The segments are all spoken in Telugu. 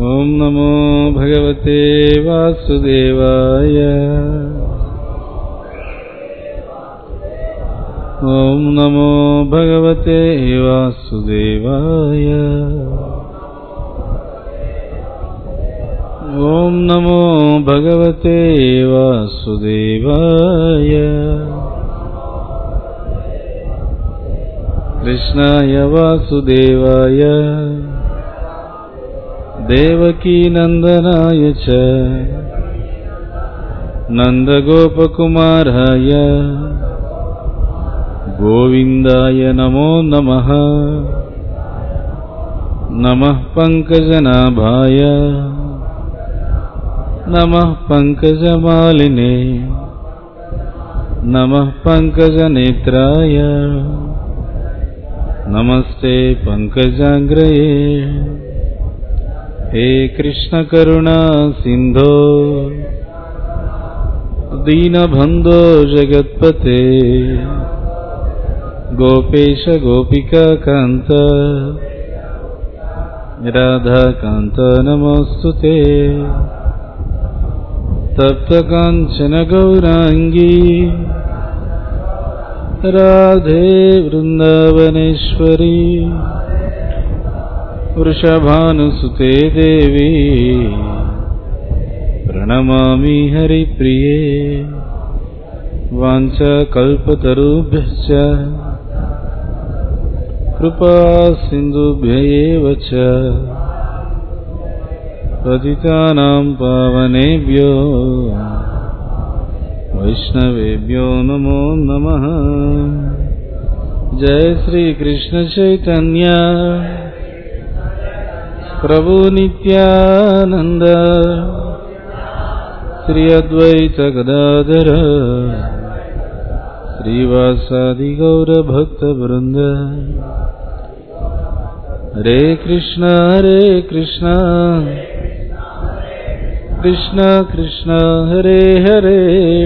ॐ नमो भगवते वासुदेवाय ॐ नमो भगवते वासुदेवाय ॐ नमो भगवते वासुदेवाय कृष्णाय वासुदेवाय देवकीनन्दनाय च नन्दगोपकुमाराय गोविन्दाय नमो नमः नमः पङ्कजनाभाय नमः पङ्कजमालिने नमः पङ्कजनेत्राय नमस्ते पङ्कजाग्रये हे कृष्णकरुणा सिन्धो दीनबन्धो जगत्पते गोपेश गोपिकान्त राधाकान्त नमोऽस्तु ते तप्तकाञ्चन गौराङ्गी राधे वृन्दावनेश्वरी वृषभानुसुते देवी प्रणमामि हरिप्रिये वाञ्छकल्पतरुभ्यश्च कृपा सिन्धुभ्य एव च पतितानां पावनेभ्यो वैष्णवेभ्यो नमो नमः जय श्रीकृष्णचैतन्य प्रभु नित्यानन्द श्री अद्वैत गदाधर श्रीवासादिगौरभक्तवृन्द हरे कृष्ण हरे कृष्ण कृष्ण कृष्ण हरे हरे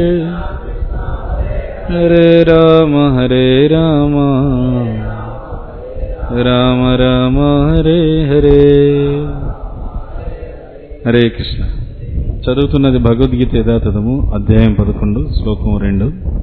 हरे राम हरे राम రామ రామ హరే హరే హరే కృష్ణ చదువుతున్నది భగవద్గీత యథాతథము అధ్యాయం పదకొండు శ్లోకం రెండు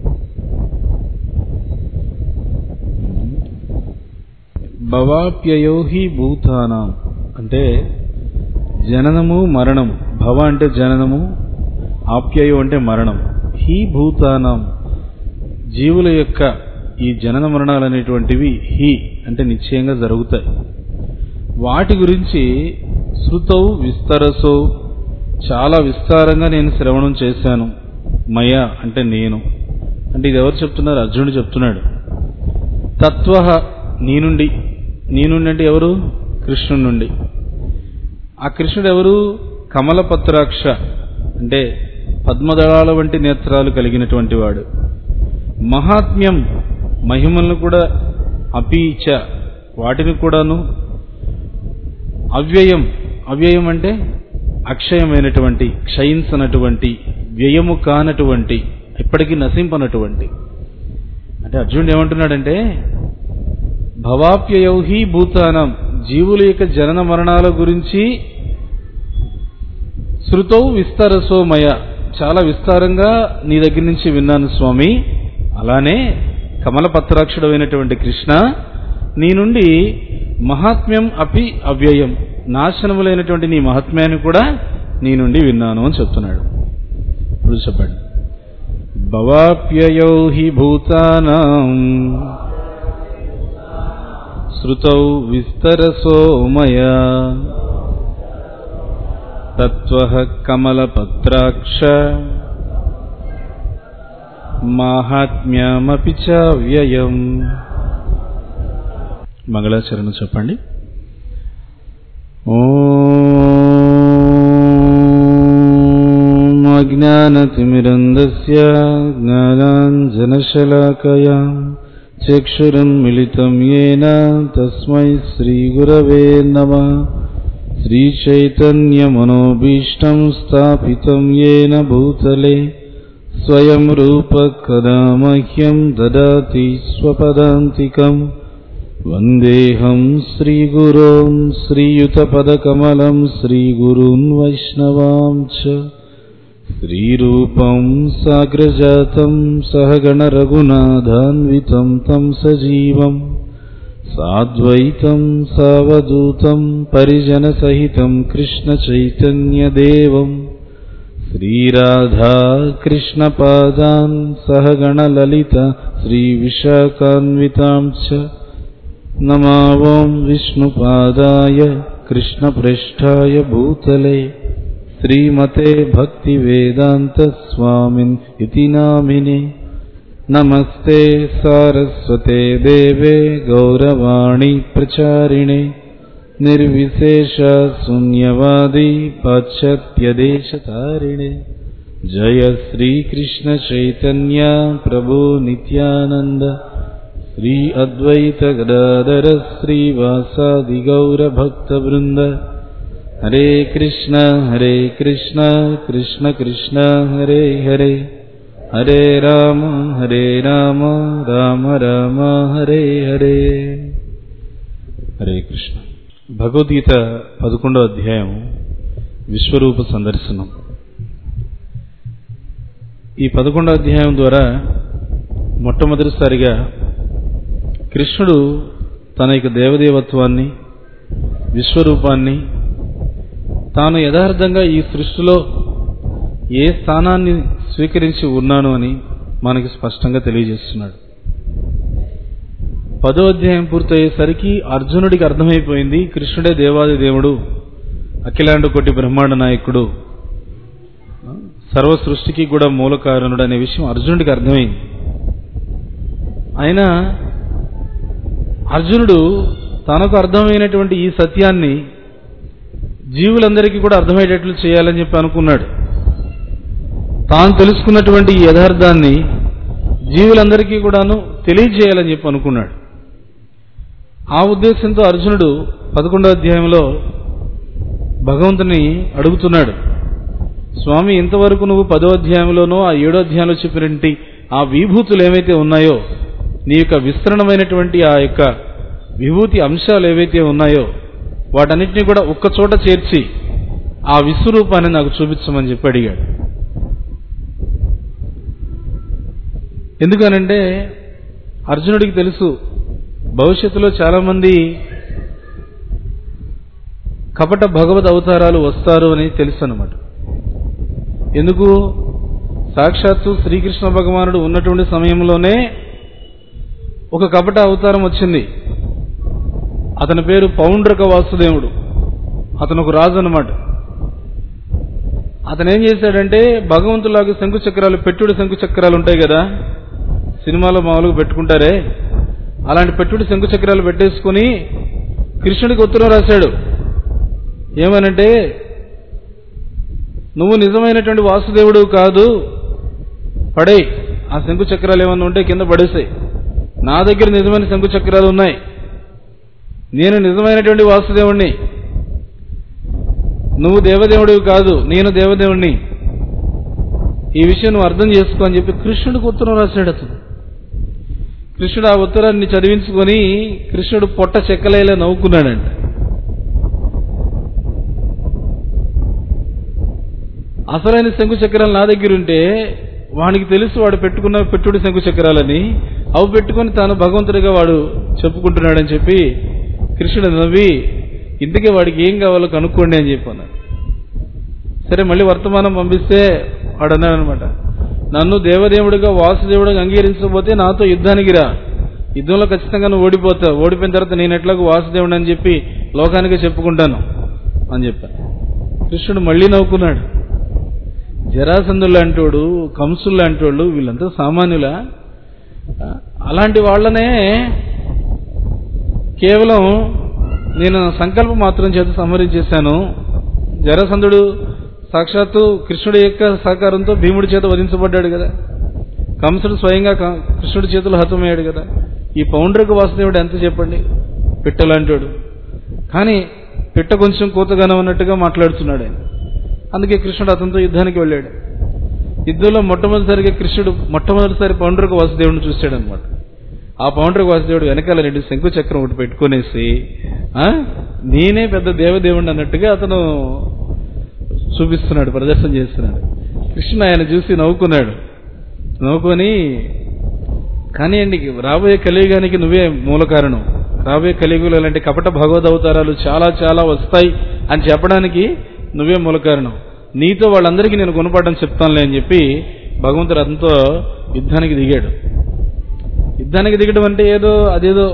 భవాప్యయో హి భూతానాం అంటే జననము మరణం భవ అంటే జననము ఆప్యయో అంటే మరణం హి భూతానాం జీవుల యొక్క ఈ జనన మరణాలు అనేటువంటివి హి అంటే నిశ్చయంగా జరుగుతాయి వాటి గురించి శృతౌ విస్తరసో చాలా విస్తారంగా నేను శ్రవణం చేశాను మయ అంటే నేను అంటే ఇది ఎవరు చెప్తున్నారు అర్జునుడు చెప్తున్నాడు తత్వ నీ నుండి నీ నుండి అంటే ఎవరు కృష్ణుడి నుండి ఆ కృష్ణుడు ఎవరు కమలపత్రాక్ష అంటే పద్మదళాల వంటి నేత్రాలు కలిగినటువంటి వాడు మహాత్మ్యం మహిమలను కూడా అపీచ వాటిని కూడాను అవ్యయం అవ్యయం అంటే అక్షయమైనటువంటి క్షయించనటువంటి వ్యయము కానటువంటి ఇప్పటికీ నశింపనటువంటి అంటే అర్జునుడు ఏమంటున్నాడంటే భవాప్యయౌహి భూతానం జీవుల యొక్క జనన మరణాల గురించి శృతౌ విస్తరసోమయ చాలా విస్తారంగా నీ దగ్గర నుంచి విన్నాను స్వామి అలానే కమలపత్రాక్షుడమైనటువంటి కృష్ణ నీ నుండి మహాత్మ్యం అపి అవ్యయం నాశనములైనటువంటి నీ మహాత్మ్యాన్ని కూడా నీ నుండి విన్నాను అని చెప్తున్నాడు ఇప్పుడు చెప్పండి భవాప్యయౌ హి భూతానాం శృతౌ విస్తరసో మయా తత్వ కమలపత్రాక్ష మాహాత్మ్యమపి చ వ్యయం మంగళాచరణ చెప్పండి ఓం అజ్ఞానతిమిరందస్య జ్ఞానాంజనశలాకయా చక్షురం మిళితం ఏన తస్మై శ్రీగురవే నమ శ్రీచైతన్యమనోభీష్టం స్థాపితం ఏన భూతలే స్వయం రూప కదా మహ్యం దదాతి స్వపదాంతికం वन्देऽहं श्रीगुरोन् श्रीयुतपदकमलं श्रीगुरून् वैष्णवां च श्रीरूपं साग्रजातं सहगणरघुनाथान्वितं तं सजीवम् साद्वैतं सावधूतं परिजनसहितं कृष्णचैतन्यदेवम् श्रीराधा कृष्णपादान् सहगणललिता श्रीविशाखान्वितां च नमावं विष्णुपादाय कृष्णप्रेष्ठाय भूतले श्रीमते भक्तिवेदान्तस्वामिन् इति नामिने नमस्ते सारस्वते देवे गौरवाणी प्रचारिणे निर्विशेषशून्यवादी पाश्चात्यदेशतारिणे जय श्रीकृष्णचैतन्य प्रभो नित्यानन्द श्री अद्वैतगदाधर श्रीवासादिगौरभक्तवृन्द हरे कृष्ण हरे कृष्ण कृष्ण कृष्ण हरे हरे హరే రామ హరే రామ రామ రామ హరే హరే హరే కృష్ణ భగవద్గీత పదకొండో అధ్యాయం విశ్వరూప సందర్శనం ఈ పదకొండో అధ్యాయం ద్వారా మొట్టమొదటిసారిగా కృష్ణుడు తన యొక్క దేవదేవత్వాన్ని విశ్వరూపాన్ని తాను యథార్థంగా ఈ సృష్టిలో ఏ స్థానాన్ని స్వీకరించి ఉన్నాను అని మనకి స్పష్టంగా తెలియజేస్తున్నాడు పదో అధ్యాయం పూర్తయ్యేసరికి అర్జునుడికి అర్థమైపోయింది కృష్ణుడే దేవాది దేవుడు అఖిలాండ కోటి బ్రహ్మాండ నాయకుడు సర్వ సృష్టికి కూడా మూల కారణుడు అనే విషయం అర్జునుడికి అర్థమైంది అయినా అర్జునుడు తనకు అర్థమైనటువంటి ఈ సత్యాన్ని జీవులందరికీ కూడా అర్థమయ్యేటట్లు చేయాలని చెప్పి అనుకున్నాడు తాను తెలుసుకున్నటువంటి ఈ యథార్థాన్ని జీవులందరికీ కూడాను తెలియజేయాలని చెప్పి అనుకున్నాడు ఆ ఉద్దేశంతో అర్జునుడు పదకొండో అధ్యాయంలో భగవంతుని అడుగుతున్నాడు స్వామి ఇంతవరకు నువ్వు పదో అధ్యాయంలోనో ఆ ఏడో అధ్యాయంలో చెప్పినటువంటి ఆ విభూతులు ఏవైతే ఉన్నాయో నీ యొక్క విస్తరణమైనటువంటి ఆ యొక్క విభూతి అంశాలు ఏవైతే ఉన్నాయో వాటన్నిటినీ కూడా ఒక్కచోట చేర్చి ఆ విశ్వరూపాన్ని నాకు చూపించమని చెప్పి అడిగాడు ఎందుకనంటే అర్జునుడికి తెలుసు భవిష్యత్తులో చాలామంది కపట భగవద్ అవతారాలు వస్తారు అని తెలుసు అన్నమాట ఎందుకు సాక్షాత్తు శ్రీకృష్ణ భగవానుడు ఉన్నటువంటి సమయంలోనే ఒక కపట అవతారం వచ్చింది అతని పేరు పౌండ్రక వాసుదేవుడు అతను ఒక రాజు అనమాట అతను ఏం చేశాడంటే భగవంతులాగా శంకు చక్రాలు పెట్టుడు శంకు చక్రాలు ఉంటాయి కదా సినిమాలో మామూలుగా పెట్టుకుంటారే అలాంటి పెట్టుడు శంకు చక్రాలు పెట్టేసుకుని కృష్ణుడికి ఉత్తరం రాశాడు ఏమనంటే నువ్వు నిజమైనటువంటి వాసుదేవుడు కాదు పడే ఆ శంకు చక్రాలు ఏమన్నా ఉంటే కింద పడేసాయి నా దగ్గర నిజమైన శంకు చక్రాలు ఉన్నాయి నేను నిజమైనటువంటి వాసుదేవుణ్ణి నువ్వు దేవదేవుడివి కాదు నేను దేవదేవుణ్ణి ఈ విషయం నువ్వు అర్థం చేసుకో అని చెప్పి కృష్ణుడికి ఉత్తరం రాశాడు అతను కృష్ణుడు ఆ ఉత్తరాన్ని చదివించుకొని కృష్ణుడు పొట్ట చెక్కలేలా నవ్వుకున్నాడంట అసలైన శంకు చక్రాలు నా దగ్గర ఉంటే వానికి తెలుసు వాడు పెట్టుకున్న పెట్టుడి శంకు చక్రాలని అవి పెట్టుకొని తాను భగవంతుడిగా వాడు చెప్పుకుంటున్నాడని చెప్పి కృష్ణుడు నవ్వి ఇంతకే వాడికి ఏం కావాలో కనుక్కోండి అని చెప్పాను సరే మళ్ళీ వర్తమానం పంపిస్తే వాడు అన్నాడు అనమాట నన్ను దేవదేవుడిగా వాసుదేవుడిగా అంగీకరించకపోతే నాతో యుద్ధానికి రా యుద్ధంలో ఖచ్చితంగా నువ్వు ఓడిపోతావు ఓడిపోయిన తర్వాత నేను ఎట్లాగో వాసుదేవుడు అని చెప్పి లోకానికి చెప్పుకుంటాను అని చెప్పాను కృష్ణుడు మళ్ళీ నవ్వుకున్నాడు జరాసంధులు లాంటోడు కంసులు లాంటోళ్ళు వీళ్ళంతా సామాన్యుల అలాంటి వాళ్ళనే కేవలం నేను సంకల్పం మాత్రం చేత సంహరించేశాను జరాసంధుడు సాక్షాత్తు కృష్ణుడి యొక్క సహకారంతో భీముడి చేత వధించబడ్డాడు కదా కంసుడు స్వయంగా క- కృష్ణుడి చేతులు హతమయ్యాడు కదా ఈ పౌండ్రక వాసుదేవుడు ఎంత చెప్పండి పిట్టలాంటోడు కానీ పిట్ట కొంచెం కూతగానం అన్నట్టుగా మాట్లాడుతున్నాడు ఆయన అందుకే కృష్ణుడు అతనితో యుద్ధానికి వెళ్ళాడు యుద్ధంలో మొట్టమొదటిసారిగా కృష్ణుడు మొట్టమొదటిసారి పౌండ్రక వాసుదేవుడిని చూశాడు అనమాట ఆ పౌండ్రక వాసుదేవుడు వెనకాల రెండు శంకు చక్రం ఒకటి పెట్టుకునేసి ఆ, నేనే పెద్ద దేవదేవుడు అన్నట్టుగా అతను చూపిస్తున్నాడు ప్రదర్శన చేస్తున్నాడు కృష్ణ ఆయన చూసి నవ్వుకున్నాడు నవ్వుకొని కానివ్వండి రాబోయే కలియుగానికి నువ్వే మూల కారణం రాబోయే కలియుగంలో ఇలాంటి కపట భగవద్ అవతారాలు చాలా చాలా వస్తాయి అని చెప్పడానికి నువ్వే మూల కారణం నీతో వాళ్ళందరికీ నేను గుణపడడం చెప్తానులే అని చెప్పి భగవంతుడు అతనితో యుద్ధానికి దిగాడు యుద్ధానికి దిగడం అంటే ఏదో అదేదో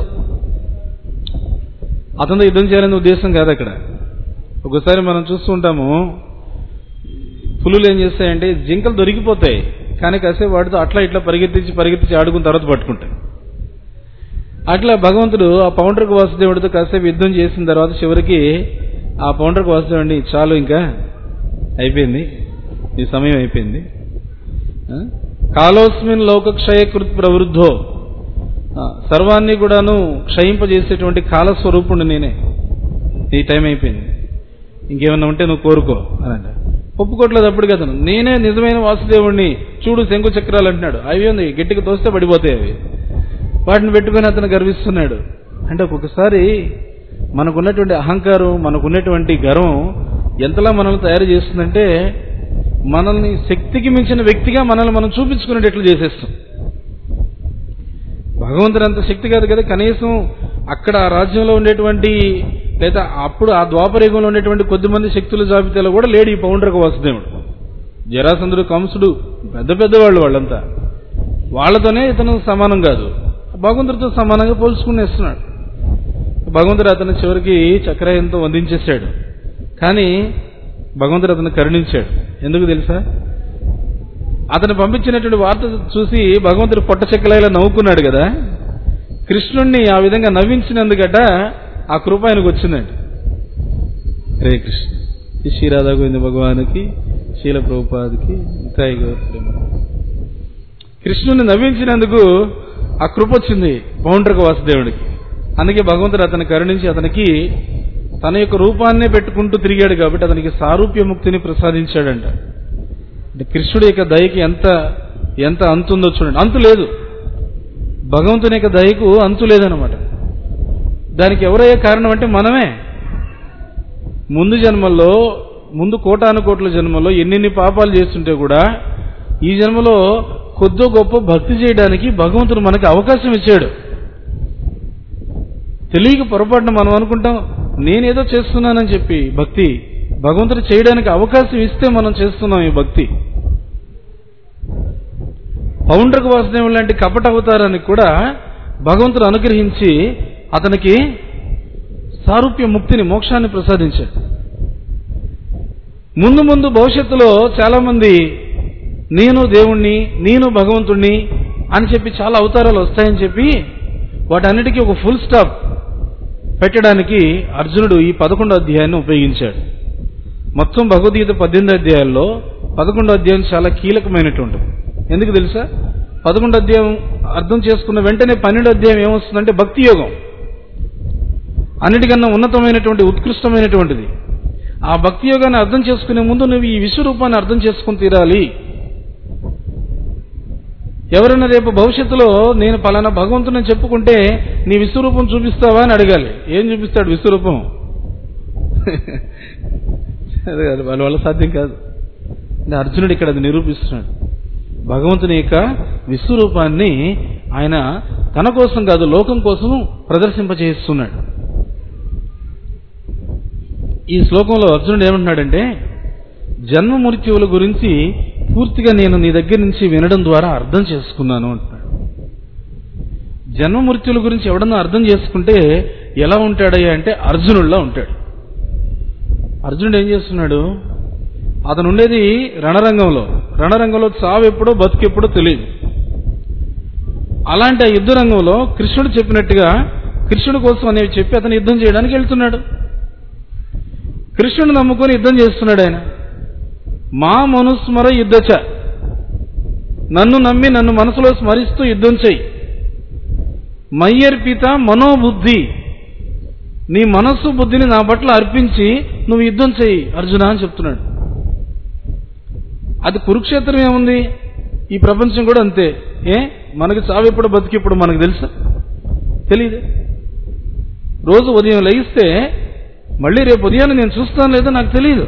అతనితో యుద్ధం చేయాలనే ఉద్దేశం కాదు అక్కడ ఒకసారి మనం చూస్తూ ఉంటాము పులులు ఏం చేస్తాయంటే జింకలు దొరికిపోతాయి కానీ కాసేపు వాటితో అట్లా ఇట్లా పరిగెత్తించి పరిగెత్తించి ఆడుకున్న తర్వాత పట్టుకుంటాయి అట్లా భగవంతుడు ఆ పౌండ్రకు వాసుదేవుడితో కాసేపు యుద్ధం చేసిన తర్వాత చివరికి ఆ పౌండ్రకు వాసుదేవుడిని చాలు ఇంకా అయిపోయింది ఈ సమయం అయిపోయింది ఆ? కాలోస్మిన్ లోకక్షయకృత్ ప్రవృద్ధో ఆ, సర్వాన్ని కూడాను క్షయింపజేసేటువంటి కాలస్వరూపుణ్ణి నేనే ఈ టైం అయిపోయింది ఇంకేమన్నా ఉంటే నువ్వు కోరుకో అని అంట ఒప్పుకోవట్లేదు అప్పటికి అతను నేనే నిజమైన వాసుదేవుణ్ణి చూడు శంకు చక్రాలు అంటున్నాడు అవి ఉంది గట్టిగా తోస్తే పడిపోతాయి అవి వాటిని పెట్టుకొని అతను గర్విస్తున్నాడు అంటే ఒక్కొక్కసారి మనకున్నటువంటి అహంకారం మనకున్నటువంటి గర్వం ఎంతలా మనల్ని తయారు చేస్తుందంటే మనల్ని శక్తికి మించిన వ్యక్తిగా మనల్ని మనం చూపించుకునేటట్లు చేసేస్తాం భగవంతుడు అంత శక్తి కాదు కదా కనీసం అక్కడ ఆ రాజ్యంలో ఉండేటువంటి లేదా అప్పుడు ఆ ద్వాపరయుగంలో ఉండేటువంటి కొద్దిమంది శక్తుల జాబితాలో కూడా లేడు ఈ పౌండ్రక వాసుదేవుడు జరాసంధుడు కంసుడు పెద్ద పెద్ద వాళ్ళు వాళ్ళంతా వాళ్ళతోనే ఇతను సమానం కాదు భగవంతుడితో సమానంగా పోల్చుకునేస్తున్నాడు భగవంతుడు అతను చివరికి చక్రాయంతో వందించేశాడు కానీ భగవంతుడు అతను కరుణించాడు ఎందుకు తెలుసా అతను పంపించినటువంటి వార్త చూసి భగవంతుడు పొట్ట చెక్కలాగా నవ్వుకున్నాడు కదా కృష్ణుణ్ణి ఆ విధంగా నవ్వించినందుకట ఆ కృప ఆయనకు వచ్చిందండి హరే కృష్ణ ఈ శ్రీరాధా గోవింద భగవానికి శీల ప్రభుపాదికి ఇంకా కృష్ణుని నవ్వించినందుకు ఆ కృప వచ్చింది పౌండ్రక వాసుదేవుడికి అందుకే భగవంతుడు అతను కరుణించి అతనికి తన యొక్క రూపాన్నే పెట్టుకుంటూ తిరిగాడు కాబట్టి అతనికి సారూప్య ముక్తిని ప్రసాదించాడంట అంటే కృష్ణుడి యొక్క దయకి ఎంత ఎంత అంతుందో చూడండి అంతు లేదు భగవంతుని యొక్క దయకు అంతు లేదనమాట దానికి ఎవరయ్యే కారణం అంటే మనమే ముందు జన్మల్లో ముందు కోటాను కోట్ల జన్మలో ఎన్నెన్ని పాపాలు చేస్తుంటే కూడా ఈ జన్మలో కొద్దో గొప్ప భక్తి చేయడానికి భగవంతుడు మనకి అవకాశం ఇచ్చాడు తెలియక పొరపాటున మనం అనుకుంటాం నేనేదో చేస్తున్నానని చెప్పి భక్తి భగవంతుడు చేయడానికి అవకాశం ఇస్తే మనం చేస్తున్నాం ఈ భక్తి పౌండ్రక వాసుదేవుడు లాంటి కపట అవతారానికి కూడా భగవంతుడు అనుగ్రహించి అతనికి సారూప్య ముక్తిని మోక్షాన్ని ప్రసాదించాడు ముందు ముందు భవిష్యత్తులో చాలా మంది నేను దేవుణ్ణి నేను భగవంతుణ్ణి అని చెప్పి చాలా అవతారాలు వస్తాయని చెప్పి వాటన్నిటికీ ఒక ఫుల్ స్టాప్ పెట్టడానికి అర్జునుడు ఈ పదకొండో అధ్యాయాన్ని ఉపయోగించాడు మొత్తం భగవద్గీత పద్దెనిమిది అధ్యాయాల్లో పదకొండో అధ్యాయం చాలా కీలకమైనటువంటిది ఎందుకు తెలుసా పదకొండో అధ్యాయం అర్థం చేసుకున్న వెంటనే పన్నెండో అధ్యాయం ఏమొస్తుందంటే భక్తి యోగం అన్నిటికన్నా ఉన్నతమైనటువంటి ఉత్కృష్టమైనటువంటిది ఆ భక్తి యోగాన్ని అర్థం చేసుకునే ముందు నువ్వు ఈ విశ్వరూపాన్ని అర్థం చేసుకుని తీరాలి ఎవరైనా రేపు భవిష్యత్తులో నేను పలానా భగవంతుని చెప్పుకుంటే నీ విశ్వరూపం చూపిస్తావా అని అడగాలి ఏం చూపిస్తాడు విశ్వరూపం అదే కాదు వాళ్ళ వల్ల సాధ్యం కాదు అంటే అర్జునుడు ఇక్కడ అది నిరూపిస్తున్నాడు భగవంతుని యొక్క విశ్వరూపాన్ని ఆయన తన కోసం కాదు లోకం కోసం ప్రదర్శింపజేస్తున్నాడు ఈ శ్లోకంలో అర్జునుడు ఏమంటున్నాడంటే జన్మ మృత్యువుల గురించి పూర్తిగా నేను నీ దగ్గర నుంచి వినడం ద్వారా అర్థం చేసుకున్నాను అంటున్నాడు జన్మ మృత్యుల గురించి ఎవడన్నా అర్థం చేసుకుంటే ఎలా ఉంటాడయ్యా అంటే అర్జునుడిలా ఉంటాడు అర్జునుడు ఏం చేస్తున్నాడు అతను ఉండేది రణరంగంలో రణరంగంలో చావు ఎప్పుడో బతుకు ఎప్పుడో తెలియదు అలాంటి ఆ యుద్ధ రంగంలో కృష్ణుడు చెప్పినట్టుగా కృష్ణుడి కోసం అనేవి చెప్పి అతను యుద్ధం చేయడానికి వెళ్తున్నాడు కృష్ణుడు నమ్ముకొని యుద్ధం చేస్తున్నాడు ఆయన మా మనుస్మర యుద్ధచ నన్ను నమ్మి నన్ను మనసులో స్మరిస్తూ యుద్ధం చెయ్యి మయ్యర్పిత మనోబుద్ధి నీ మనస్సు బుద్ధిని నా పట్ల అర్పించి నువ్వు యుద్ధం చెయ్యి అర్జున అని చెప్తున్నాడు అది కురుక్షేత్రం ఏముంది ఈ ప్రపంచం కూడా అంతే ఏ మనకి చావు ఎప్పుడు బతికిప్పుడు మనకు తెలుసా తెలియదు రోజు ఉదయం లయిస్తే మళ్ళీ రేపు ఉదయాన్నే నేను చూస్తాను లేదో నాకు తెలియదు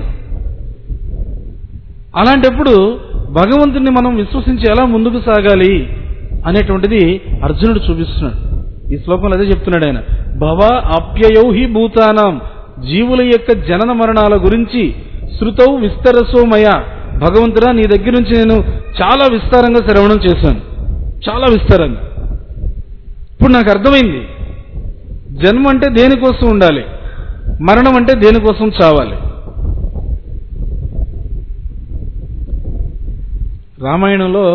అలాంటప్పుడు భగవంతుని మనం విశ్వసించి ఎలా ముందుకు సాగాలి అనేటువంటిది అర్జునుడు చూపిస్తున్నాడు ఈ శ్లోకంలో అదే చెప్తున్నాడు ఆయన భవ అప్యయౌ హి భూతానాం జీవుల యొక్క జనన మరణాల గురించి శృతౌ విస్తరసోమయ భగవంతుడా నీ దగ్గర నుంచి నేను చాలా విస్తారంగా శ్రవణం చేశాను చాలా విస్తారంగా ఇప్పుడు నాకు అర్థమైంది జన్మ అంటే దేనికోసం ఉండాలి మరణం అంటే దేనికోసం చావాలి రామాయణంలో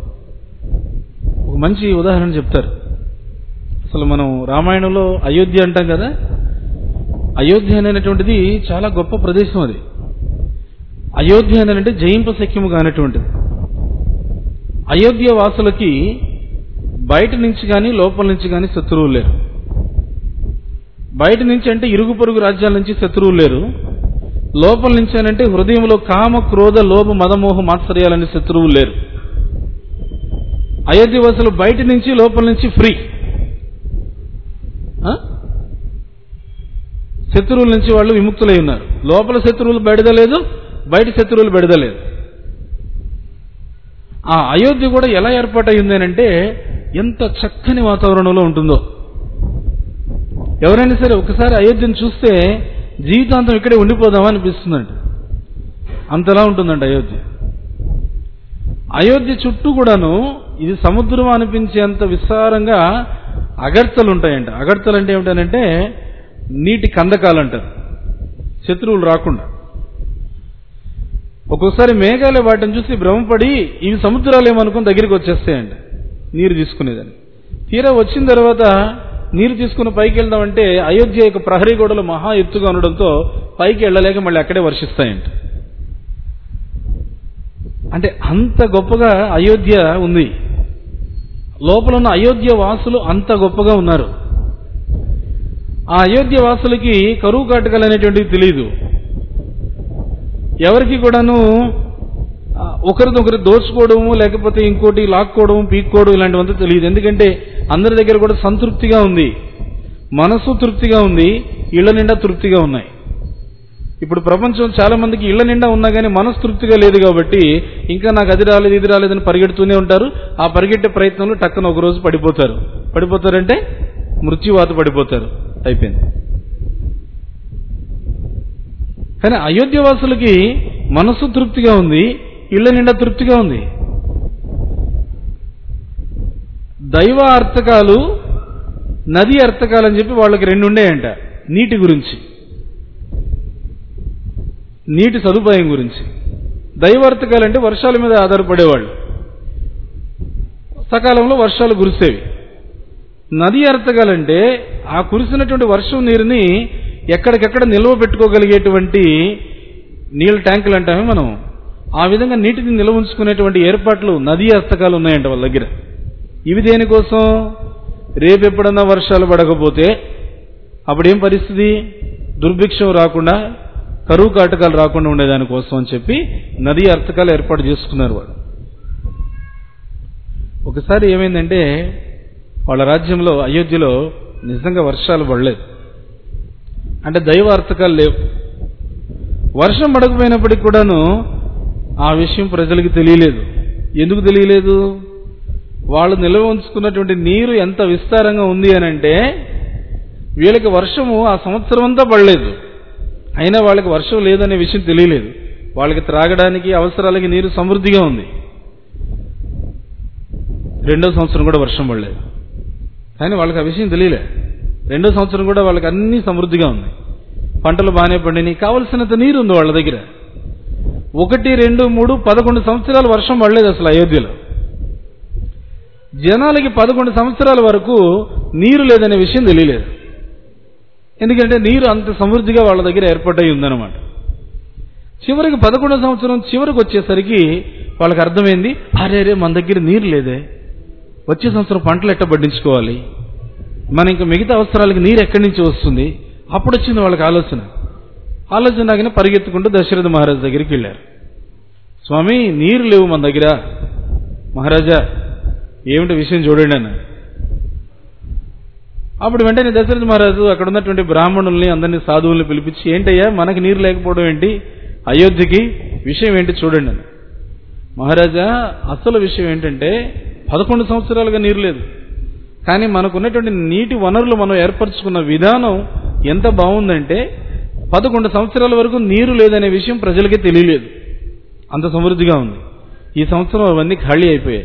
ఒక మంచి ఉదాహరణ చెప్తారు అసలు మనం రామాయణంలో అయోధ్య అంటాం కదా అయోధ్య అనేటువంటిది చాలా గొప్ప ప్రదేశం అది అయోధ్య అంటే జయింప శక్యము కానటువంటిది అయోధ్య వాసులకి బయట నుంచి కానీ లోపల నుంచి కానీ శత్రువులు లేరు బయట నుంచి అంటే ఇరుగు పొరుగు రాజ్యాల నుంచి శత్రువులు లేరు లోపల నుంచి అంటే హృదయంలో కామ క్రోధ లోభ మదమోహ మాత్సర్యాలని శత్రువులు లేరు అయోధ్యవాసులు బయట నుంచి లోపల నుంచి ఫ్రీ ఆ? శత్రువుల నుంచి వాళ్ళు విముక్తులై ఉన్నారు లోపల శత్రువులు బెడదలేదు బయట శత్రువులు బెడదలేదు ఆ అయోధ్య కూడా ఎలా ఏర్పాటైంది అంటే ఎంత చక్కని వాతావరణంలో ఉంటుందో ఎవరైనా సరే ఒకసారి అయోధ్యను చూస్తే జీవితాంతం ఇక్కడే ఉండిపోదామా అనిపిస్తుందంట అంతలా ఉంటుందంట అయోధ్య అయోధ్య చుట్టూ కూడాను ఇది సముద్రం అనిపించేంత విస్తారంగా అగర్తలు ఉంటాయంట అగర్తలు అంటే ఏమిటనంటే నీటి కందకాలు అంటారు శత్రువులు రాకుండా ఒక్కోసారి మేఘాలే వాటిని చూసి భ్రమపడి ఇవి సముద్రాలు ఏమనుకుని దగ్గరికి వచ్చేస్తాయంట నీరు తీసుకునేదని తీరా వచ్చిన తర్వాత నీరు తీసుకుని పైకి వెళ్దామంటే అయోధ్య యొక్క ప్రహరీ గోడలు మహా ఎత్తుగా ఉండడంతో పైకి వెళ్ళలేక మళ్ళీ అక్కడే వర్షిస్తాయంట అంటే అంత గొప్పగా అయోధ్య ఉంది లోపల ఉన్న అయోధ్య వాసులు అంత గొప్పగా ఉన్నారు ఆ అయోధ్య వాసులకి కరువు కాటకాలు అనేటువంటివి తెలియదు ఎవరికి కూడాను ఆ, ఒకరిదొకరు దోచుకోవడము లేకపోతే ఇంకోటి లాక్కోవడం పీక్కోవడం ఇలాంటివంతా తెలియదు ఎందుకంటే అందరి దగ్గర కూడా సంతృప్తిగా ఉంది మనసు తృప్తిగా ఉంది ఇళ్ల నిండా తృప్తిగా ఉన్నాయి ఇప్పుడు ప్రపంచం చాలా మందికి ఇళ్ల నిండా ఉన్నా కానీ మనసు తృప్తిగా లేదు కాబట్టి ఇంకా నాకు అది రాలేదు ఇది రాలేదని పరిగెడుతూనే ఉంటారు ఆ పరిగెట్టే ప్రయత్నంలో టక్కన ఒక రోజు పడిపోతారు పడిపోతారంటే మృత్యువాత పడిపోతారు అయిపోయింది కానీ అయోధ్యవాసులకి మనసు తృప్తిగా ఉంది ఇళ్ల నిండా తృప్తిగా ఉంది దైవ అర్థకాలు నది అర్థకాలు అని చెప్పి వాళ్ళకి రెండు ఉండేయంట నీటి గురించి నీటి సదుపాయం గురించి దైవార్థకాలు అంటే వర్షాల మీద ఆధారపడేవాళ్ళు సకాలంలో వర్షాలు కురిసేవి నది అర్థకాలంటే ఆ కురిసినటువంటి వర్షం నీరుని ఎక్కడికెక్కడ నిల్వ పెట్టుకోగలిగేటువంటి నీళ్ళ ట్యాంకులు అంటామే మనం ఆ విధంగా నీటిని నిల్వ ఉంచుకునేటువంటి ఏర్పాట్లు నదీ అర్థకాలు ఉన్నాయంట వాళ్ళ దగ్గర ఇవి దేనికోసం రేపు ఎప్పుడన్నా వర్షాలు పడకపోతే అప్పుడేం పరిస్థితి దుర్భిక్షం రాకుండా కరువు కాటకాలు రాకుండా ఉండేదానికోసం అని చెప్పి నదీ అర్థకాలు ఏర్పాటు చేసుకున్నారు వాళ్ళు ఒకసారి ఏమైందంటే వాళ్ళ రాజ్యంలో అయోధ్యలో నిజంగా వర్షాలు పడలేదు అంటే దైవ అర్థకాలు లేవు వర్షం పడకపోయినప్పటికి కూడాను ఆ విషయం ప్రజలకు తెలియలేదు ఎందుకు తెలియలేదు వాళ్ళు నిల్వ ఉంచుకున్నటువంటి నీరు ఎంత విస్తారంగా ఉంది అని అంటే వీళ్ళకి వర్షము ఆ సంవత్సరం అంతా పడలేదు అయినా వాళ్ళకి వర్షం లేదనే విషయం తెలియలేదు వాళ్ళకి త్రాగడానికి అవసరాలకి నీరు సమృద్ధిగా ఉంది రెండో సంవత్సరం కూడా వర్షం పడలేదు కానీ వాళ్ళకి ఆ విషయం తెలియలే రెండో సంవత్సరం కూడా వాళ్ళకి అన్ని సమృద్ధిగా ఉంది పంటలు బాగానే పండినాయి కావలసినంత నీరు ఉంది వాళ్ళ దగ్గర ఒకటి రెండు మూడు పదకొండు సంవత్సరాలు వర్షం పడలేదు అసలు అయోధ్యలో జనాలకి పదకొండు సంవత్సరాల వరకు నీరు లేదనే విషయం తెలియలేదు ఎందుకంటే నీరు అంత సమృద్ధిగా వాళ్ళ దగ్గర ఏర్పాటై ఉందన్నమాట చివరికి పదకొండో సంవత్సరం చివరికి వచ్చేసరికి వాళ్ళకి అర్థమైంది అరే రే మన దగ్గర నీరు లేదే వచ్చే సంవత్సరం పంటలు ఎట్ట పండించుకోవాలి మన ఇంకా మిగతా అవసరాలకి నీరు ఎక్కడి నుంచి వస్తుంది అప్పుడు వచ్చింది వాళ్ళకి ఆలోచన ఆలోచన రాగానే పరిగెత్తుకుంటూ దశరథ మహారాజు దగ్గరికి వెళ్ళారు స్వామి నీరు లేవు మన దగ్గర మహారాజా ఏమిటి విషయం చూడండి అన్న అప్పుడు వెంటనే దశరథ మహారాజు అక్కడ ఉన్నటువంటి బ్రాహ్మణుల్ని అందరినీ సాధువుల్ని పిలిపించి ఏంటయ్యా మనకి నీరు లేకపోవడం ఏంటి అయోధ్యకి విషయం ఏంటి చూడండి అని మహారాజా అసలు విషయం ఏంటంటే పదకొండు సంవత్సరాలుగా నీరు లేదు కానీ మనకున్నటువంటి నీటి వనరులు మనం ఏర్పరచుకున్న విధానం ఎంత బాగుందంటే పదకొండు సంవత్సరాల వరకు నీరు లేదనే విషయం ప్రజలకి తెలియలేదు అంత సమృద్ధిగా ఉంది ఈ సంవత్సరం అవన్నీ ఖాళీ అయిపోయాయి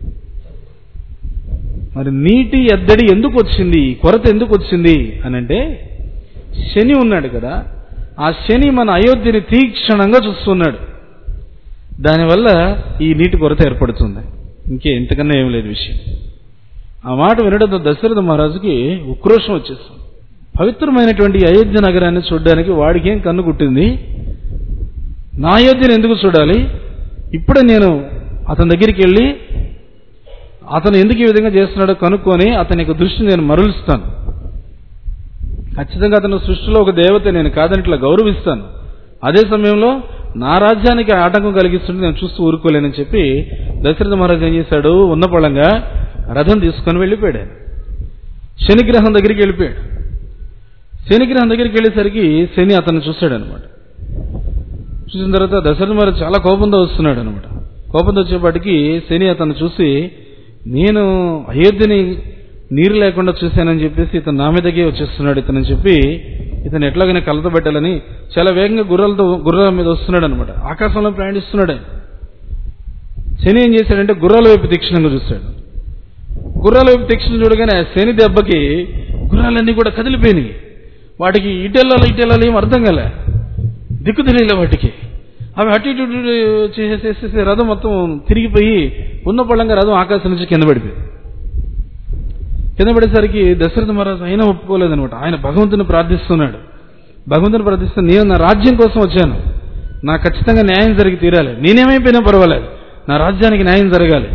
మరి నీటి ఎద్దడి ఎందుకు వచ్చింది కొరత ఎందుకు వచ్చింది అని అంటే శని ఉన్నాడు కదా ఆ శని మన అయోధ్యని తీక్షణంగా చూస్తున్నాడు దానివల్ల ఈ నీటి కొరత ఏర్పడుతుంది ఇంకే ఇంతకన్నా ఏం లేదు విషయం ఆ మాట వినడంతో దశరథ మహారాజుకి ఉక్రోషం వచ్చేస్తుంది పవిత్రమైనటువంటి అయోధ్య నగరాన్ని చూడడానికి వాడికి ఏం కన్ను కుట్టింది నా అయోధ్యను ఎందుకు చూడాలి ఇప్పుడే నేను అతని దగ్గరికి వెళ్ళి అతను ఎందుకు ఈ విధంగా చేస్తున్నాడో కనుక్కొని అతని యొక్క దృష్టి నేను మరలుస్తాను ఖచ్చితంగా అతను సృష్టిలో ఒక దేవత నేను కాదంట్లా గౌరవిస్తాను అదే సమయంలో నా రాజ్యానికి ఆటంకం కలిగిస్తుంటే నేను చూస్తూ ఊరుకోలేనని చెప్పి దశరథ మహారాజు ఏం చేశాడు ఉన్న పళంగా రథం తీసుకొని వెళ్ళిపోయాడు ఆయన. శనిగ్రహం దగ్గరికి వెళ్ళిపోయాడు శనిగ్రహం దగ్గరికి వెళ్ళేసరికి శని అతను చూశాడు అనమాట చూసిన తర్వాత దశరథ మహారాజు చాలా కోపంతో వస్తున్నాడు అనమాట కోపంతో వచ్చేపాటికి శని అతను చూసి నేను అయోధ్యని నీరు లేకుండా చూశానని చెప్పేసి ఇతను నా మీదకే వచ్చేస్తున్నాడు ఇతనని చెప్పి ఇతను ఎట్లాగైనా కలత పెట్టాలని చాలా వేగంగా గుర్రాలతో గుర్రాల మీద వస్తున్నాడు అనమాట ఆకాశంలో ప్రయాణిస్తున్నాడు ఆయన శని ఏం చేశాడంటే గుర్రాల వైపు తీక్షణంగా చూశాడు గుర్రాల వైపు తీక్షణ చూడగానే ఆ శని దెబ్బకి గుర్రాలన్నీ కూడా కదిలిపోయినాయి వాటికి ఇటెళ్ళాలి ఇటెళ్ళాలి ఏం అర్థం కాలే దిక్కు తెలియలే వాటికి అవి అటు ఇటు ఇటు చేసేసేసి రథం మొత్తం తిరిగిపోయి ఉన్న పళ్ళంగా రథం ఆకాశం నుంచి కింద పడిపోయింది కింద పడేసరికి దశరథ మహారాజు అయినా ఒప్పుకోలేదనమాట ఆయన భగవంతుని ప్రార్థిస్తున్నాడు భగవంతుని ప్రార్థిస్తూ నేను నా రాజ్యం కోసం వచ్చాను నాకు ఖచ్చితంగా న్యాయం జరిగి తీరాలి నేనేమైపోయినా పర్వాలేదు నా రాజ్యానికి న్యాయం జరగాలి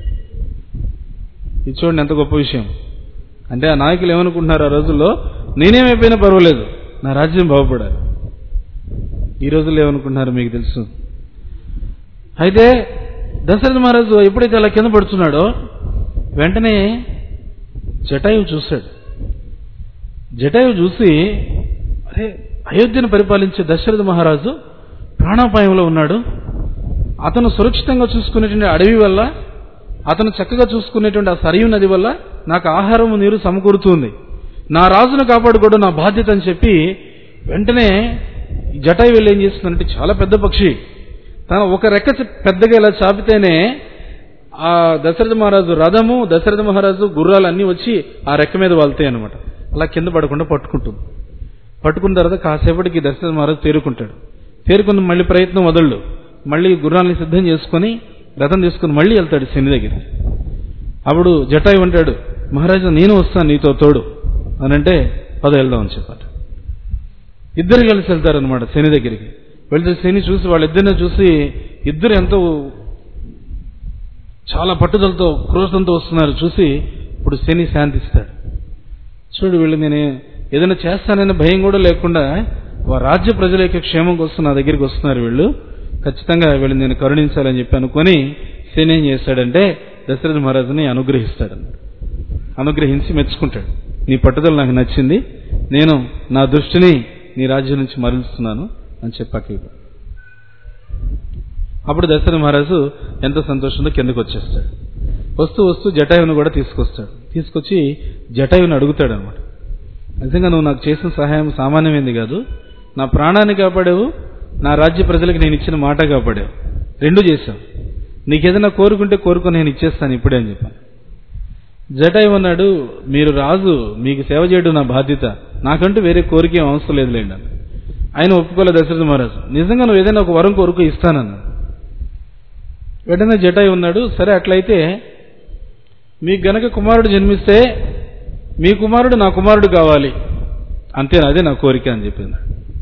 ఇది చూడండి ఎంత గొప్ప విషయం అంటే ఆ నాయకులు ఏమనుకుంటున్నారు ఆ రోజుల్లో నేనేమైపోయినా పర్వాలేదు నా రాజ్యం బాగుపడాలి ఈ రోజుల్లో ఏమనుకుంటున్నారు మీకు తెలుసు అయితే దశరథ మహారాజు ఎప్పుడైతే అలా కింద పడుతున్నాడో వెంటనే జటాయువు చూశాడు జటాయువు చూసి అరే అయోధ్యను పరిపాలించే దశరథ మహారాజు ప్రాణాపాయంలో ఉన్నాడు అతను సురక్షితంగా చూసుకునేటువంటి అడవి వల్ల అతను చక్కగా చూసుకునేటువంటి ఆ సరియు నది వల్ల నాకు ఆహారము నీరు సమకూరుతుంది నా రాజును కాపాడుకోవడం నా బాధ్యత అని చెప్పి వెంటనే జటాయి వెళ్ళి ఏం చేస్తుందంటే చాలా పెద్ద పక్షి తన ఒక రెక్క చ- పెద్దగా ఇలా చాపితేనే ఆ దశరథ మహారాజు రథము దశరథ మహారాజు గుర్రాలు అన్నీ వచ్చి ఆ రెక్క మీద వాళ్తాయి అనమాట అలా కింద పడకుండా పట్టుకుంటుంది పట్టుకున్న తర్వాత కాసేపటికి దశరథ మహారాజు తేరుకుంటాడు తేరుకుని మళ్ళీ ప్రయత్నం వదలడు మళ్ళీ గుర్రాన్ని సిద్ధం చేసుకొని రథం తీసుకుని మళ్ళీ వెళ్తాడు శని దగ్గరికి అప్పుడు జటాయు అంటాడు మహారాజా నేను వస్తాను నీతో తోడు అని అంటే పద వెళ్దాం అని చెప్పాడు ఇద్దరు కలిసి వెళ్తారనమాట శని దగ్గరికి వెళ్తే శని చూసి వాళ్ళిద్దరిని చూసి ఇద్దరు ఎంతో చాలా పట్టుదలతో క్రోధంతో వస్తున్నారు చూసి ఇప్పుడు శని శాంతిస్తాడు చూడు వీళ్ళు నేను ఏదైనా చేస్తాననే భయం కూడా లేకుండా వా రాజ్య ప్రజల యొక్క క్షేమం కోసం నా దగ్గరికి వస్తున్నారు వీళ్ళు ఖచ్చితంగా వీళ్ళు నేను కరుణించాలని చెప్పి అనుకొని శని ఏం చేస్తాడంటే దశరథ మహారాజుని అనుగ్రహిస్తాడు అనుగ్రహించి మెచ్చుకుంటాడు నీ పట్టుదల నాకు నచ్చింది నేను నా దృష్టిని నీ రాజ్యం నుంచి మరలుస్తున్నాను అని చెప్పాక అప్పుడు దశరథ మహారాజు ఎంత సంతోషంతో కిందకు వచ్చేస్తాడు వస్తూ వస్తూ జటాయువును కూడా తీసుకొస్తాడు తీసుకొచ్చి జటాయువుని అడుగుతాడు అనమాట నిజంగా నువ్వు నాకు చేసిన సహాయం సామాన్యమైంది కాదు నా ప్రాణాన్ని కాపాడావు నా రాజ్య ప్రజలకు నేను ఇచ్చిన మాట కాపాడావు రెండు చేశావు నీకేదైనా కోరుకుంటే కోరుకొని నేను ఇచ్చేస్తాను ఇప్పుడే అని చెప్పాను జటాయు అన్నాడు మీరు రాజు మీకు సేవ చేయడం నా బాధ్యత నాకంటూ వేరే కోరిక ఏం అవసరం లేదులేండి అని ఆయన ఒప్పుకోలే దశరథ మహారాజు నిజంగా నువ్వు ఏదైనా ఒక వరం కోరుకు ఇస్తానన్నాడు వెంటనే జటాయు ఉన్నాడు సరే అట్లయితే మీకు గనక కుమారుడు జన్మిస్తే మీ కుమారుడు నా కుమారుడు కావాలి అంతే అదే నా కోరిక అని చెప్పింది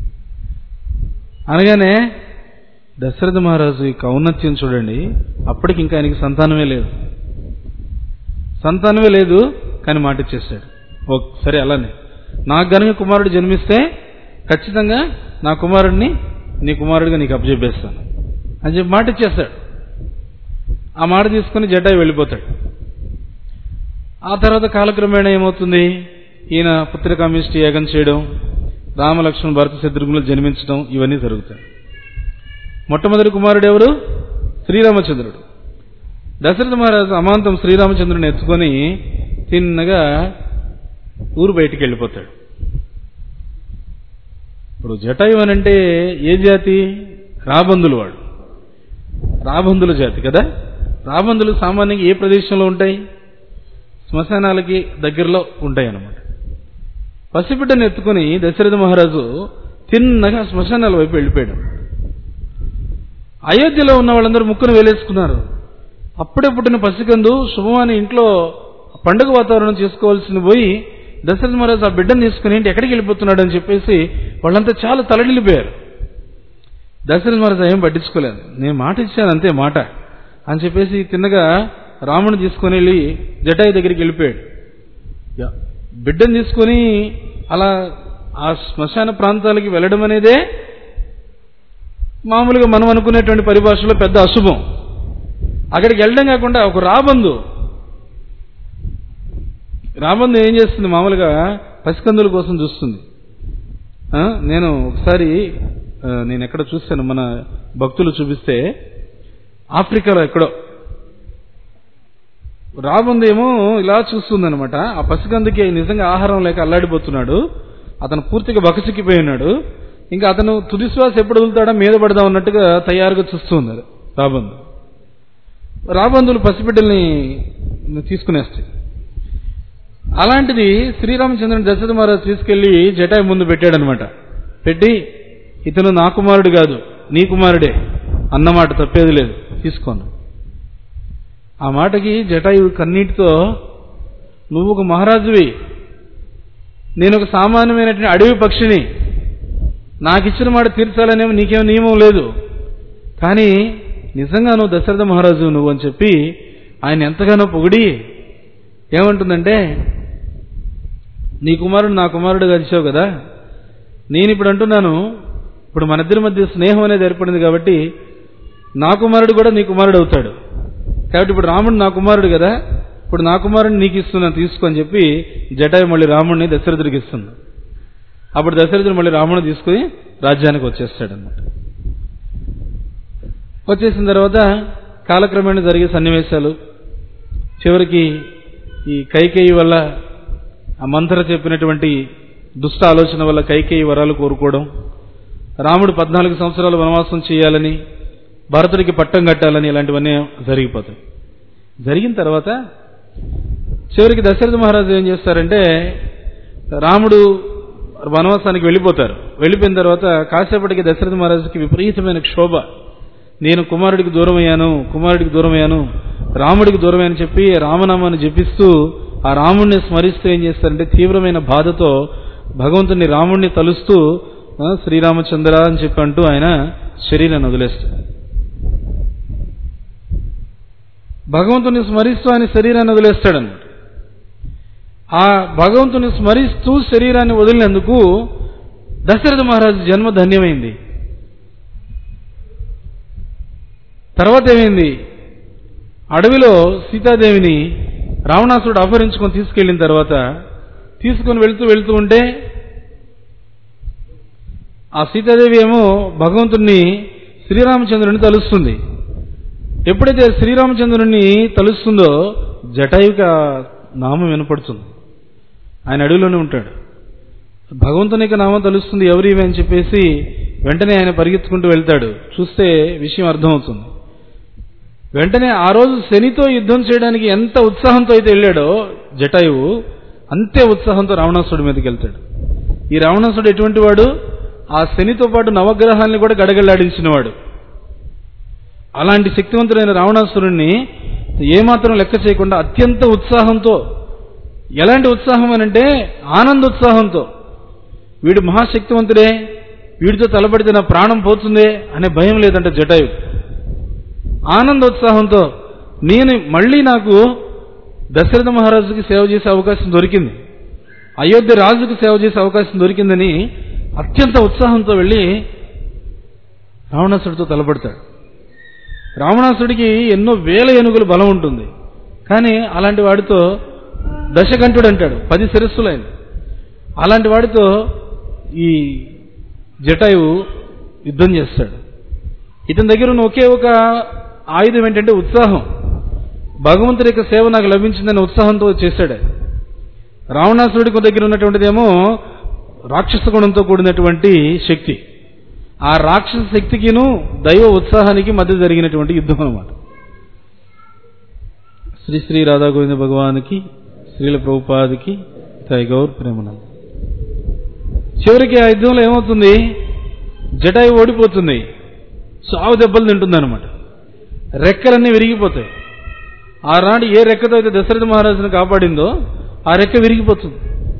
అనగానే దశరథ మహారాజు యొక్క ఔన్నత్యం చూడండి అప్పటికి ఇంకా ఆయనకి సంతానమే లేదు సంతానమే లేదు కానీ మాట ఇచ్చేసాడు ఓ సరే అలానే నాకు గనక కుమారుడు జన్మిస్తే ఖచ్చితంగా నా కుమారుడిని నీ కుమారుడిగా నీకు అప్పచెప్పేస్తాను అని చెప్పి మాట ఇచ్చేస్తాడు ఆ మాట తీసుకుని జటాయి వెళ్ళిపోతాడు ఆ తర్వాత కాలక్రమేణా ఏమవుతుంది ఈయన పుత్రకామిష్టి యాగం చేయడం రామలక్ష్మణ్ భరత శత్రుఘ్నులు జన్మించడం ఇవన్నీ జరుగుతాయి మొట్టమొదటి కుమారుడు ఎవరు శ్రీరామచంద్రుడు దశరథ మహారాజు అమాంతం శ్రీరామచంద్రుని ఎత్తుకొని తిన్నగా ఊరు బయటికి వెళ్ళిపోతాడు ఇప్పుడు జటాయు అని అంటే ఏ జాతి రాబందులు వాడు రాబందుల జాతి కదా రాబందులు సామాన్యంగా ఏ ప్రదేశంలో ఉంటాయి శ్మశానాలకి దగ్గరలో ఉంటాయి అన్నమాట పసిబిడ్డను ఎత్తుకుని దశరథ మహారాజు తిన్నగా శ్మశానాల వైపు వెళ్ళిపోయాడు అయోధ్యలో ఉన్న వాళ్ళందరూ ముక్కును వేలేసుకున్నారు అప్పుడే పుట్టిన పసికందు శుభమాని ఇంట్లో పండుగ వాతావరణం చేసుకోవాల్సింది పోయి దశరథ మహారాజు ఆ బిడ్డను తీసుకుని ఏంటి ఎక్కడికి వెళ్ళిపోతున్నాడు అని చెప్పేసి వాళ్ళంతా చాలా తలడిల్లిపోయారు దశరథ మహారాజు ఏం పట్టించుకోలేదు నేను మాట ఇచ్చాను అంతే మాట అని చెప్పేసి తిన్నగా రాముని తీసుకొని వెళ్ళి జటాయి దగ్గరికి వెళ్ళిపోయాడు యా, బిడ్డను తీసుకొని అలా ఆ శ్మశాన ప్రాంతాలకి వెళ్ళడం అనేదే మామూలుగా మనం అనుకునేటువంటి పరిభాషలో పెద్ద అశుభం అక్కడికి వెళ్ళడం కాకుండా ఒక రాబందు రాబందు ఏం చేస్తుంది మామూలుగా పసికందుల కోసం చూస్తుంది ఆ, నేను ఒకసారి ఆ, నేను ఎక్కడ చూశాను మన భక్తులు చూపిస్తే ఆఫ్రికాలో ఎక్కడో రాబందేమో ఇలా చూస్తుందనమాట ఆ పసికందుకి నిజంగా ఆహారం లేక అల్లాడిపోతున్నాడు అతను పూర్తిగా బకచిక్కిపోయి ఉన్నాడు ఇంకా అతను తుది శ్వాస ఎప్పుడు వదులుతాడో మీద పడదాం అన్నట్టుగా తయారుగా చూస్తూ ఉన్నారు రాబందు రాబందులు పసిబిడ్డల్ని తీసుకునేస్తాయి అలాంటిది శ్రీరామచంద్రుని దశరథ మహారాజు తీసుకెళ్లి జటాయి ముందు పెట్టాడనమాట పెట్టి ఇతను నా కుమారుడు కాదు నీ కుమారుడే అన్నమాట తప్పేది లేదు తీసుకోను ఆ మాటకి జటాయు కన్నీటితో నువ్వు ఒక మహారాజువి నేను ఒక సామాన్యమైనటువంటి అడవి పక్షిని నాకు ఇచ్చిన మాట తీర్చాలనేమో నీకేం నియమం లేదు కానీ నిజంగా నువ్వు దశరథ మహారాజు నువ్వు అని చెప్పి ఆయన ఎంతగానో పొగిడి ఏమంటుందంటే నీ కుమారుడు నా కుమారుడు కలిసావు కదా నేను ఇప్పుడు అంటున్నాను ఇప్పుడు మన ఇద్దరి మధ్య స్నేహం అనేది ఏర్పడింది కాబట్టి నా కుమారుడు కూడా నీ కుమారుడు అవుతాడు కాబట్టి ఇప్పుడు రాముడు నా కుమారుడు కదా ఇప్పుడు నా కుమారుడిని నీకు ఇస్తున్నాను తీసుకో అని చెప్పి జటాయు మళ్ళీ రాముడిని దశరథుడికి ఇస్తుంది అప్పుడు దశరథుడు మళ్ళీ రాముడిని తీసుకుని రాజ్యానికి వచ్చేస్తాడు అనమాట వచ్చేసిన తర్వాత కాలక్రమేణా జరిగే సన్నివేశాలు చివరికి ఈ కైకేయి వల్ల ఆ మంత్ర చెప్పినటువంటి దుష్ట ఆలోచన వల్ల కైకేయి వరాలు కోరుకోవడం రాముడు పద్నాలుగు సంవత్సరాలు వనవాసం చేయాలని భరతుడికి పట్టం కట్టాలని ఇలాంటివన్నీ జరిగిపోతాయి జరిగిన తర్వాత చివరికి దశరథ మహారాజు ఏం చేస్తారంటే రాముడు వనవాసానికి వెళ్ళిపోతారు వెళ్ళిపోయిన తర్వాత కాసేపటికి దశరథ మహారాజుకి విపరీతమైన క్షోభ నేను కుమారుడికి దూరం అయ్యాను కుమారుడికి దూరం అయ్యాను రాముడికి దూరం అని చెప్పి రామనామాన్ని జపిస్తూ ఆ రాముడిని స్మరిస్తూ ఏం చేస్తారంటే తీవ్రమైన బాధతో భగవంతుని రాముడిని తలుస్తూ ఆ, శ్రీరామచంద్ర అని చెప్పి అంటూ ఆయన శరీరాన్ని వదిలేస్తాడు భగవంతుని స్మరిస్తూ ఆయన శరీరాన్ని వదిలేస్తాడన్నమాట ఆ భగవంతుని స్మరిస్తూ శరీరాన్ని వదిలినందుకు దశరథ మహారాజు జన్మ ధన్యమైంది తర్వాత ఏమైంది అడవిలో సీతాదేవిని రావణాసుడు అపహరించుకొని తీసుకెళ్లిన తర్వాత తీసుకొని వెళ్తూ వెళ్తూ ఉంటే ఆ సీతాదేవి ఏమో భగవంతుణ్ణి శ్రీరామచంద్రుని తలుస్తుంది ఎప్పుడైతే శ్రీరామచంద్రుని తలుస్తుందో జటాయుక నామం వినపడుతుంది ఆయన అడవిలోనే ఉంటాడు భగవంతుని యొక్క నామం తలుస్తుంది ఎవరివి అని చెప్పేసి వెంటనే ఆయన పరిగెత్తుకుంటూ వెళ్తాడు చూస్తే విషయం అర్థమవుతుంది వెంటనే ఆ రోజు శనితో యుద్ధం చేయడానికి ఎంత ఉత్సాహంతో అయితే వెళ్ళాడో జటాయువు అంతే ఉత్సాహంతో రావణాసుడి మీదకి వెళ్తాడు ఈ రావణాసుడు ఎటువంటి వాడు ఆ శనితో పాటు నవగ్రహాల్ని కూడా గడగడలాడించినవాడు అలాంటి శక్తివంతుడైన రావణాసురుణ్ణి ఏమాత్రం లెక్క చేయకుండా అత్యంత ఉత్సాహంతో ఎలాంటి ఉత్సాహం అనంటే ఆనంద ఉత్సాహంతో వీడు మహాశక్తివంతుడే వీడితో తలపడితే నా ప్రాణం పోతుందే అనే భయం లేదంట జటాయు ఆనందోత్సాహంతో నేను మళ్ళీ నాకు దశరథ మహారాజుకి సేవ చేసే అవకాశం దొరికింది అయోధ్య రాజుకు సేవ చేసే అవకాశం దొరికిందని అత్యంత ఉత్సాహంతో వెళ్ళి రావణాసుడితో తలపడతాడు రావణాసుడికి ఎన్నో వేల ఏనుగుల బలం ఉంటుంది కానీ అలాంటి వాడితో దశకంఠుడు అంటాడు పది శిరస్సులైన అలాంటి వాడితో ఈ జటాయువు యుద్ధం చేస్తాడు ఇతని దగ్గర ఉన్న ఒకే ఒక ఆయుధం ఏంటంటే ఉత్సాహం భగవంతుడి యొక్క సేవ నాకు లభించిందనే ఉత్సాహంతో చేశాడు ఆయన. రావణాసురుడికి దగ్గర ఉన్నటువంటిదేమో రాక్షస గుణంతో కూడినటువంటి శక్తి ఆ రాక్షస శక్తికిను దైవ ఉత్సాహానికి మధ్య జరిగినటువంటి యుద్ధం అన్నమాట శ్రీ శ్రీ రాధా గోవింద భగవానికి శ్రీల ప్రభుపాదికి గౌర్ ప్రేమనంద చివరికి ఆ యుద్ధంలో ఏమవుతుంది జటాయు ఓడిపోతుంది సావు దెబ్బలు తింటుందన్నమాట రెక్కలన్నీ విరిగిపోతాయి ఆనాడు ఏ రెక్కతో అయితే దశరథ మహారాజును కాపాడిందో ఆ రెక్క విరిగిపోతుంది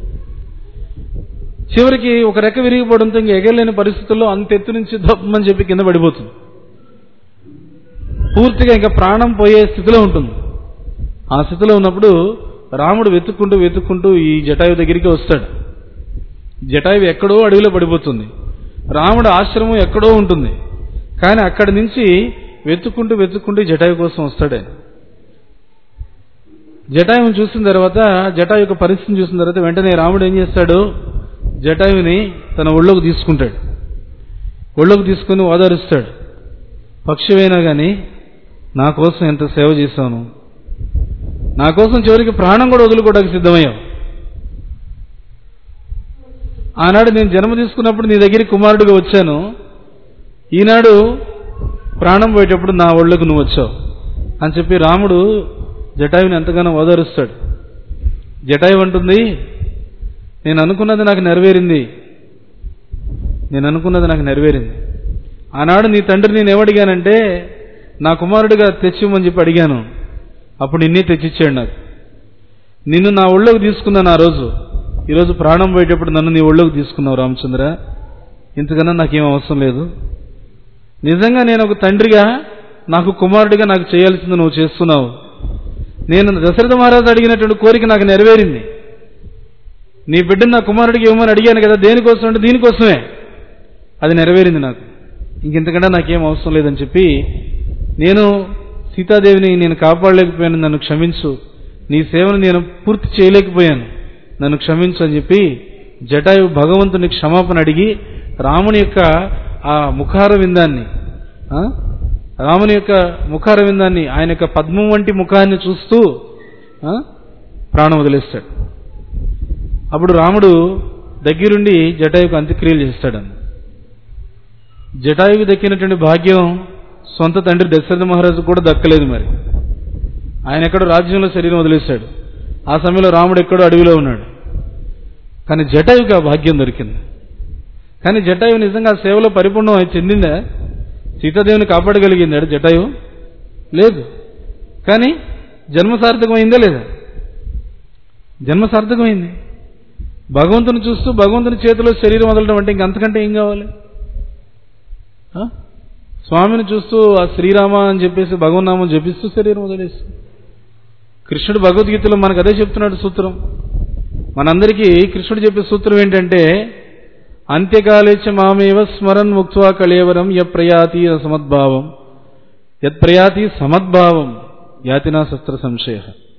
చివరికి ఒక రెక్క విరిగిపోవడంతో ఇంక ఎగలేని పరిస్థితుల్లో అంత ఎత్తు నుంచి దప్పమని చెప్పి కింద పడిపోతుంది పూర్తిగా ఇంకా ప్రాణం పోయే స్థితిలో ఉంటుంది ఆ స్థితిలో ఉన్నప్పుడు రాముడు వెతుక్కుంటూ వెతుక్కుంటూ ఈ జటాయు దగ్గరికి వస్తాడు జటాయు ఎక్కడో అడవిలో పడిపోతుంది రాముడు ఆశ్రమం ఎక్కడో ఉంటుంది కానీ అక్కడి నుంచి వెతుక్కుంటూ వెతుక్కుంటూ జటాయు కోసం వస్తాడు ఆయన జటాయువుని చూసిన తర్వాత జటాయు యొక్క పరిస్థితిని చూసిన తర్వాత వెంటనే రాముడు ఏం చేస్తాడు జటాయుని తన ఒళ్ళోకి తీసుకుంటాడు ఒళ్ళోకి తీసుకుని ఓదారుస్తాడు పక్షివైనా కానీ నా కోసం ఎంత సేవ చేశాను నా కోసం చివరికి ప్రాణం కూడా వదులుకోవడానికి సిద్ధమయ్యావు ఆనాడు నేను జన్మ తీసుకున్నప్పుడు నీ దగ్గరికి కుమారుడిగా వచ్చాను ఈనాడు ప్రాణం పోయేటప్పుడు నా ఒళ్ళకు నువ్వు వచ్చావు అని చెప్పి రాముడు జటాయుని ఎంతగానో ఓదారుస్తాడు జటాయు అంటుంది నేను అనుకున్నది నాకు నెరవేరింది నేను అనుకున్నది నాకు నెరవేరింది ఆనాడు నీ తండ్రి నేను ఏమడిగానంటే నా కుమారుడిగా తెచ్చిమని చెప్పి అడిగాను అప్పుడు నిన్నే తెచ్చిచ్చాడు నాకు నిన్ను నా ఒళ్ళోకి తీసుకున్నాను ఆ రోజు ఈరోజు ప్రాణం పోయేటప్పుడు నన్ను నీ ఒళ్ళోకి తీసుకున్నావు రామచంద్ర ఇంతకన్నా నాకేం అవసరం లేదు నిజంగా నేను ఒక తండ్రిగా నాకు కుమారుడిగా నాకు చేయాల్సింది నువ్వు చేస్తున్నావు నేను దశరథ మహారాజు అడిగినటువంటి కోరిక నాకు నెరవేరింది నీ బిడ్డను నా కుమారుడికి ఇవ్వమని అడిగాను కదా దేనికోసం అంటే దీనికోసమే అది నెరవేరింది నాకు ఇంకెంతకంటే నాకేం అవసరం లేదని చెప్పి నేను సీతాదేవిని నేను కాపాడలేకపోయాను నన్ను క్షమించు నీ సేవను నేను పూర్తి చేయలేకపోయాను నన్ను క్షమించు అని చెప్పి జటాయు భగవంతుని క్షమాపణ అడిగి రాముని యొక్క ఆ ముఖార విందాన్ని ఆ? రాముని యొక్క ముఖార విందాన్ని ఆయన యొక్క పద్మం వంటి ముఖాన్ని చూస్తూ ఆ? ప్రాణం వదిలేస్తాడు అప్పుడు రాముడు దగ్గరుండి జటాయుకు అంత్యక్రియలు చేస్తాడన్న జటాయుకు దక్కినటువంటి భాగ్యం సొంత తండ్రి దశరథ మహారాజు కూడా దక్కలేదు మరి ఆయన ఎక్కడో రాజ్యంలో శరీరం వదిలేశాడు ఆ సమయంలో రాముడు ఎక్కడో అడవిలో ఉన్నాడు కానీ జటాయుకి ఆ భాగ్యం దొరికింది కానీ జటాయు నిజంగా ఆ సేవలో పరిపూర్ణం అయి చెందిందా సీతాదేవిని కాపాడగలిగిందా జటాయు లేదు కానీ జన్మ సార్థకమైందా లేదా జన్మ సార్థకమైంది భగవంతుని చూస్తూ భగవంతుని చేతిలో శరీరం వదలడం అంటే ఇంకంతకంటే ఏం కావాలి ఆ? స్వామిని చూస్తూ ఆ శ్రీరామ అని చెప్పేసి భగవన్నామం జపిస్తూ శరీరం వదిలేస్తూ కృష్ణుడు భగవద్గీతలో మనకు అదే చెప్తున్నాడు సూత్రం మనందరికీ కృష్ణుడు చెప్పే సూత్రం ఏంటంటే అంత్యకాలేచ మామేవ స్మరన్ ముక్త్వా కళేవరం య ప్రయాతి సమద్భావం యత్ ప్రయాతి సమద్భావం యాతినా శస్త్ర సంశయ